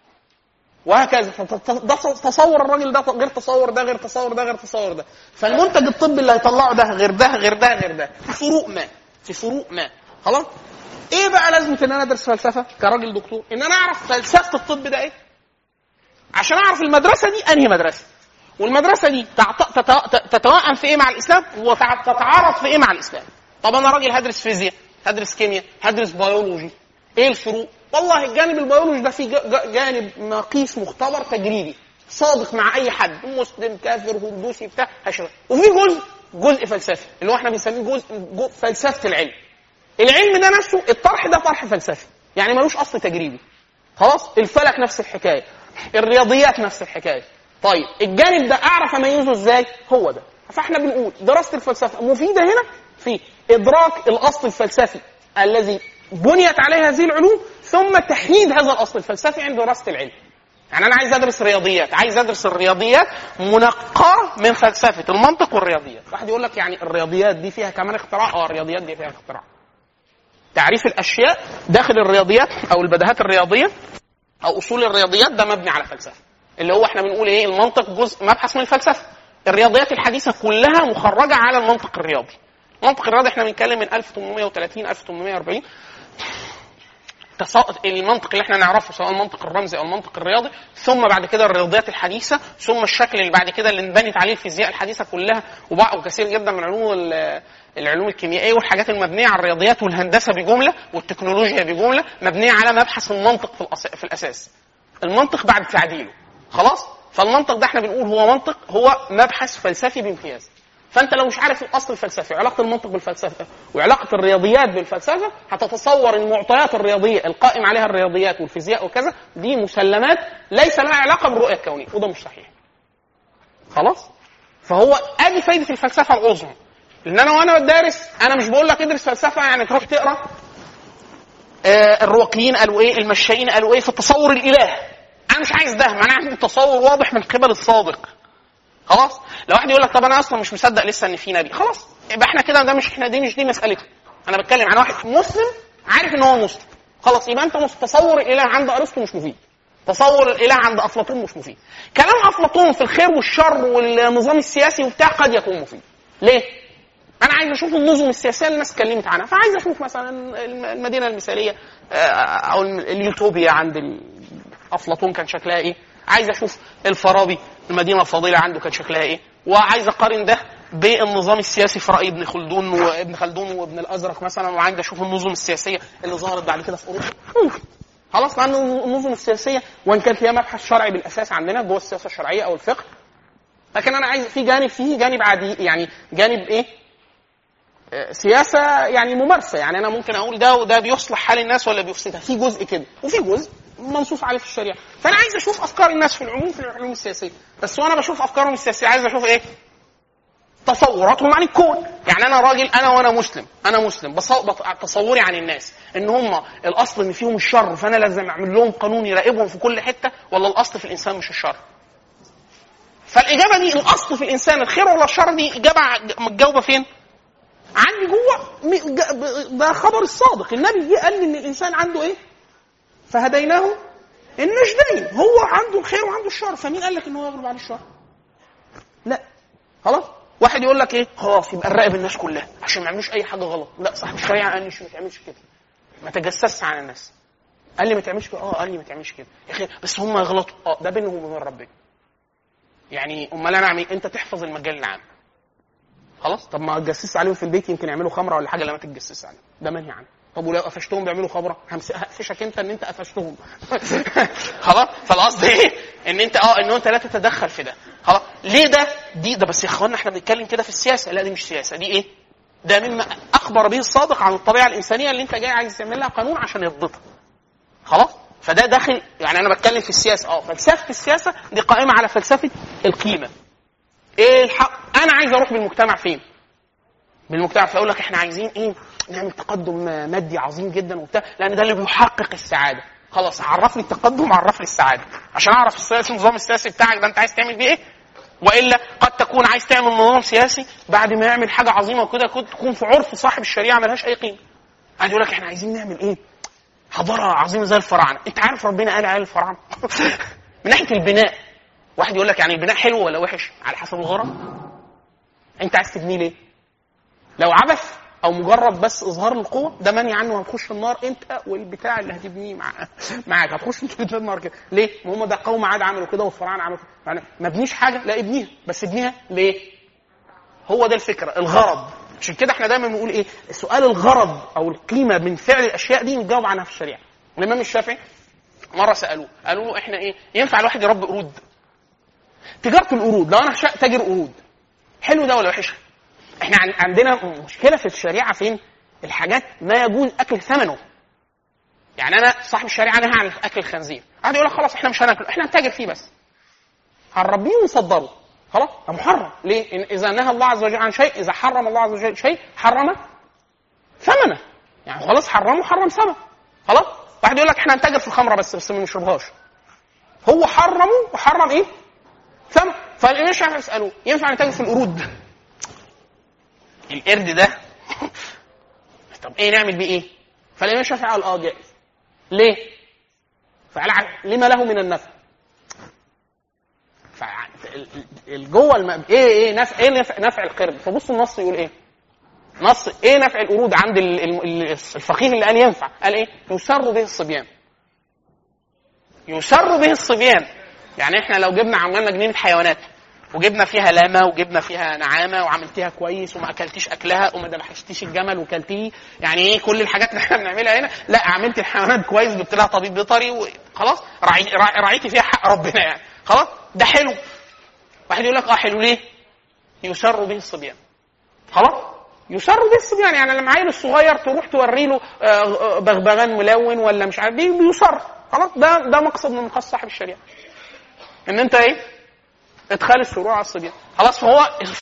وهكذا فت- ده تصور الراجل ده غير تصور ده غير تصور ده غير تصور ده فالمنتج الطبي اللي هيطلعه ده غير ده غير ده غير ده في فروق ما في فروق ما خلاص ايه بقى لازمه ان انا ادرس فلسفه كراجل دكتور ان انا اعرف فلسفه الطب ده ايه عشان اعرف المدرسه دي انهي مدرسه والمدرسه دي تعط- تت- تتوائم في ايه مع الاسلام وتتعارض في ايه مع الاسلام طب انا راجل هدرس فيزياء هدرس كيمياء هدرس بيولوجي ايه الفروق والله الجانب البيولوجي ده فيه ج- ج- جانب مقيس مختبر تجريبي صادق مع اي حد مسلم كافر هندوسي بتاع هشرب وفي جزء جزء فلسفي اللي هو احنا بنسميه جزء جو- فلسفه العلم العلم ده نفسه الطرح ده طرح فلسفي يعني ملوش اصل تجريبي خلاص الفلك نفس الحكايه الرياضيات نفس الحكايه طيب الجانب ده اعرف اميزه ازاي هو ده فاحنا بنقول دراسه الفلسفه مفيده هنا في ادراك الاصل الفلسفي الذي بنيت عليه هذه العلوم ثم تحييد هذا الاصل الفلسفي عند دراسه العلم يعني انا عايز ادرس رياضيات عايز ادرس الرياضيات منقاه من فلسفه المنطق والرياضيات واحد يقول لك يعني الرياضيات دي فيها كمان اختراع اه الرياضيات دي فيها اختراع تعريف الاشياء داخل الرياضيات او البديهات الرياضيه او اصول الرياضيات ده مبني على فلسفه اللي هو احنا بنقول ايه المنطق جزء مبحث من الفلسفه الرياضيات الحديثه كلها مخرجه على المنطق الرياضي المنطق الرياضي احنا بنتكلم من 1830 1840 تص- المنطق اللي احنا نعرفه سواء المنطق الرمزي او المنطق الرياضي ثم بعد كده الرياضيات الحديثه ثم الشكل اللي بعد كده اللي انبنت عليه الفيزياء الحديثه كلها وبع- وكثير جدا من علوم ال- العلوم الكيميائيه والحاجات المبنيه على الرياضيات والهندسه بجمله والتكنولوجيا بجمله مبنيه على مبحث المنطق في, الأس... في الاساس المنطق بعد تعديله خلاص فالمنطق ده احنا بنقول هو منطق هو مبحث فلسفي بامتياز فانت لو مش عارف الاصل الفلسفي وعلاقه المنطق بالفلسفه وعلاقه الرياضيات بالفلسفه هتتصور ان المعطيات الرياضيه القائم عليها الرياضيات والفيزياء وكذا دي مسلمات ليس لها علاقه بالرؤيه الكونيه وده مش صحيح خلاص فهو ادي فايده الفلسفه العظمى لان انا وانا بدرس انا مش بقول لك ادرس فلسفه يعني تروح تقرا آه الرواقيين قالوا ايه المشائين قالوا ايه في التصور الاله انا مش عايز ده ما انا عندي تصور واضح من قبل الصادق خلاص لو واحد يقول لك طب انا اصلا مش مصدق لسه ان في نبي خلاص يبقى احنا كده ده مش احنا دي مش دي مسالتنا انا بتكلم عن واحد مسلم عارف ان هو مسلم خلاص يبقى انت مس- تصور الاله عند ارسطو مش مفيد تصور الاله عند افلاطون مش مفيد كلام افلاطون في الخير والشر والنظام السياسي وبتاع قد يكون مفيد ليه انا عايز اشوف النظم السياسيه اللي الناس اتكلمت عنها فعايز اشوف مثلا الم- المدينه المثاليه آه، او الم- اليوتوبيا عند ال- افلاطون كان شكلها ايه عايز اشوف الفارابي المدينه الفاضله عنده كان شكلها ايه وعايز اقارن ده بالنظام السياسي في راي ابن خلدون وابن خلدون وابن الازرق مثلا وعايز اشوف النظم السياسيه اللي ظهرت بعد كده في اوروبا ممكن. خلاص لان النظم السياسيه وان كان فيها مبحث شرعي بالاساس عندنا جوه السياسه الشرعيه او الفقه لكن انا عايز في جانب فيه جانب عادي يعني جانب ايه سياسه يعني ممارسه يعني انا ممكن اقول ده وده بيصلح حال الناس ولا بيفسدها في جزء كده وفي جزء منصوص عليه في الشريعه فانا عايز اشوف افكار الناس في العموم في العلوم السياسيه بس وانا بشوف افكارهم السياسيه عايز اشوف ايه تصوراتهم عن الكون يعني انا راجل انا وانا مسلم انا مسلم بص- بط- تصوري عن الناس ان هم الاصل ان فيهم الشر فانا لازم اعمل لهم قانون يراقبهم في كل حته ولا الاصل في الانسان مش الشر فالاجابه دي الاصل في الانسان الخير ولا الشر دي اجابه ع- متجاوبه فين عندي جوه م- ج- ب- ده خبر الصادق النبي جه قال لي ان الانسان عنده ايه فهديناه النجدين هو عنده الخير وعنده الشر فمين قال لك ان هو يغلب على الشر لا خلاص واحد يقول لك ايه خلاص يبقى نراقب الناس كلها عشان ما يعملوش اي حاجه غلط لا صاحب الشريعه قال لي ما تعملش كده ما تجسسش على الناس قال لي ما تعملش كده اه قال لي ما تعملش كده يا اخي بس هم يغلطوا اه ده بينهم وبين ربنا يعني امال انا اعمل إيه؟ انت تحفظ المجال العام خلاص طب ما تجسس عليهم في البيت يمكن يعملوا خمره ولا حاجه لما تتجسس عليهم ده منهي عنه طب ولو قفشتهم بيعملوا خمره همس- هقفشك انت ان انت قفشتهم خلاص فالقصد ايه ان انت اه ان انت لا تتدخل في ده خلاص ليه ده دي ده بس يا اخوانا احنا بنتكلم كده في السياسه لا دي مش سياسه دي ايه ده مما اخبر به الصادق عن الطبيعه الانسانيه اللي انت جاي عايز تعمل لها قانون عشان يضبطها خلاص فده داخل يعني انا بتكلم في السياسه اه فلسفه السياسه دي قائمه على فلسفه القيمه ايه الحق انا عايز اروح بالمجتمع فين بالمجتمع فيقول لك احنا عايزين ايه نعمل تقدم مادي عظيم جدا وبتاع لان ده اللي بيحقق السعاده خلاص عرفني التقدم عرفني السعاده عشان اعرف السياسي النظام السياسي بتاعك ده انت عايز تعمل بيه ايه والا قد تكون عايز تعمل نظام سياسي بعد ما يعمل حاجه عظيمه وكده كنت تكون في عرف صاحب الشريعه ملهاش اي قيمه عايز يقول لك احنا عايزين نعمل ايه حضاره عظيمه زي الفراعنه انت عارف ربنا قال على الفراعنه من ناحيه البناء واحد يقول لك يعني البناء حلو ولا وحش على حسب الغرض انت عايز تبنيه ليه لو عبث او مجرد بس اظهار للقوه ده منهي عنه هتخش النار انت والبتاع اللي هتبنيه مع معاك هتخش انت النار كده ليه؟ ما هم ده قوم عاد عملوا كده والفراعنه عملوا يعني ما بنيش حاجه لا ابنيها بس ابنيها ليه؟ هو ده الفكره الغرض عشان كده احنا دايما بنقول ايه؟ سؤال الغرض او القيمه من فعل الاشياء دي نجاوب عنها في الشريعه. الامام الشافعي مره سالوه قالوا له احنا ايه؟ ينفع الواحد يربي قرود؟ تجاره القرود لو انا تاجر قرود حلو ده ولا وحش؟ احنا عندنا مشكله في الشريعه فين؟ الحاجات ما يجوز اكل ثمنه. يعني انا صاحب الشريعه نهى عن اكل الخنزير، قاعد يقول لك خلاص احنا مش هناكله، احنا هنتاجر فيه بس. هنربيه ونصدره. خلاص؟ ده محرم، ليه؟ إن اذا نهى الله عز وجل عن شيء، اذا حرم الله عز وجل شيء حرم ثمنه. يعني خلاص حرمه حرم ثمنه. خلاص؟ واحد يقول لك احنا هنتاجر في الخمره بس بس ما نشربهاش. هو حرمه وحرم ايه؟ ثمن فالامام الشافعي يسالوه ينفع نتاجر في القرود؟ القرد ده طب ايه نعمل بيه ايه؟ فالامام الشافعي قال اه جائز ليه؟ فقال لما له من النفع؟ جوه الم... ايه ايه نفع ايه نفع, نفع القرد؟ فبص النص يقول ايه؟ نص ايه نفع القرود عند الفقيه اللي قال ينفع؟ قال ايه؟ يسر به الصبيان. يسر به الصبيان يعني احنا لو جبنا عملنا جنينه حيوانات وجبنا فيها لاما وجبنا فيها نعامه وعملتيها كويس وما اكلتيش اكلها وما ذبحتيش الجمل وكلتيه يعني ايه كل الحاجات اللي احنا بنعملها هنا لا عملت الحيوانات كويس جبت لها طبيب بيطري وخلاص راعيتي فيها حق ربنا يعني خلاص ده حلو واحد يقول لك اه حلو ليه؟ يسر به الصبيان خلاص يسر به الصبيان يعني لما عيل الصغير تروح توري له بغبغان ملون ولا مش عارف ايه بيسر خلاص ده ده مقصد من مقاصد صاحب الشريعه ان انت ايه ادخال الشروع على الصبيان خلاص فهو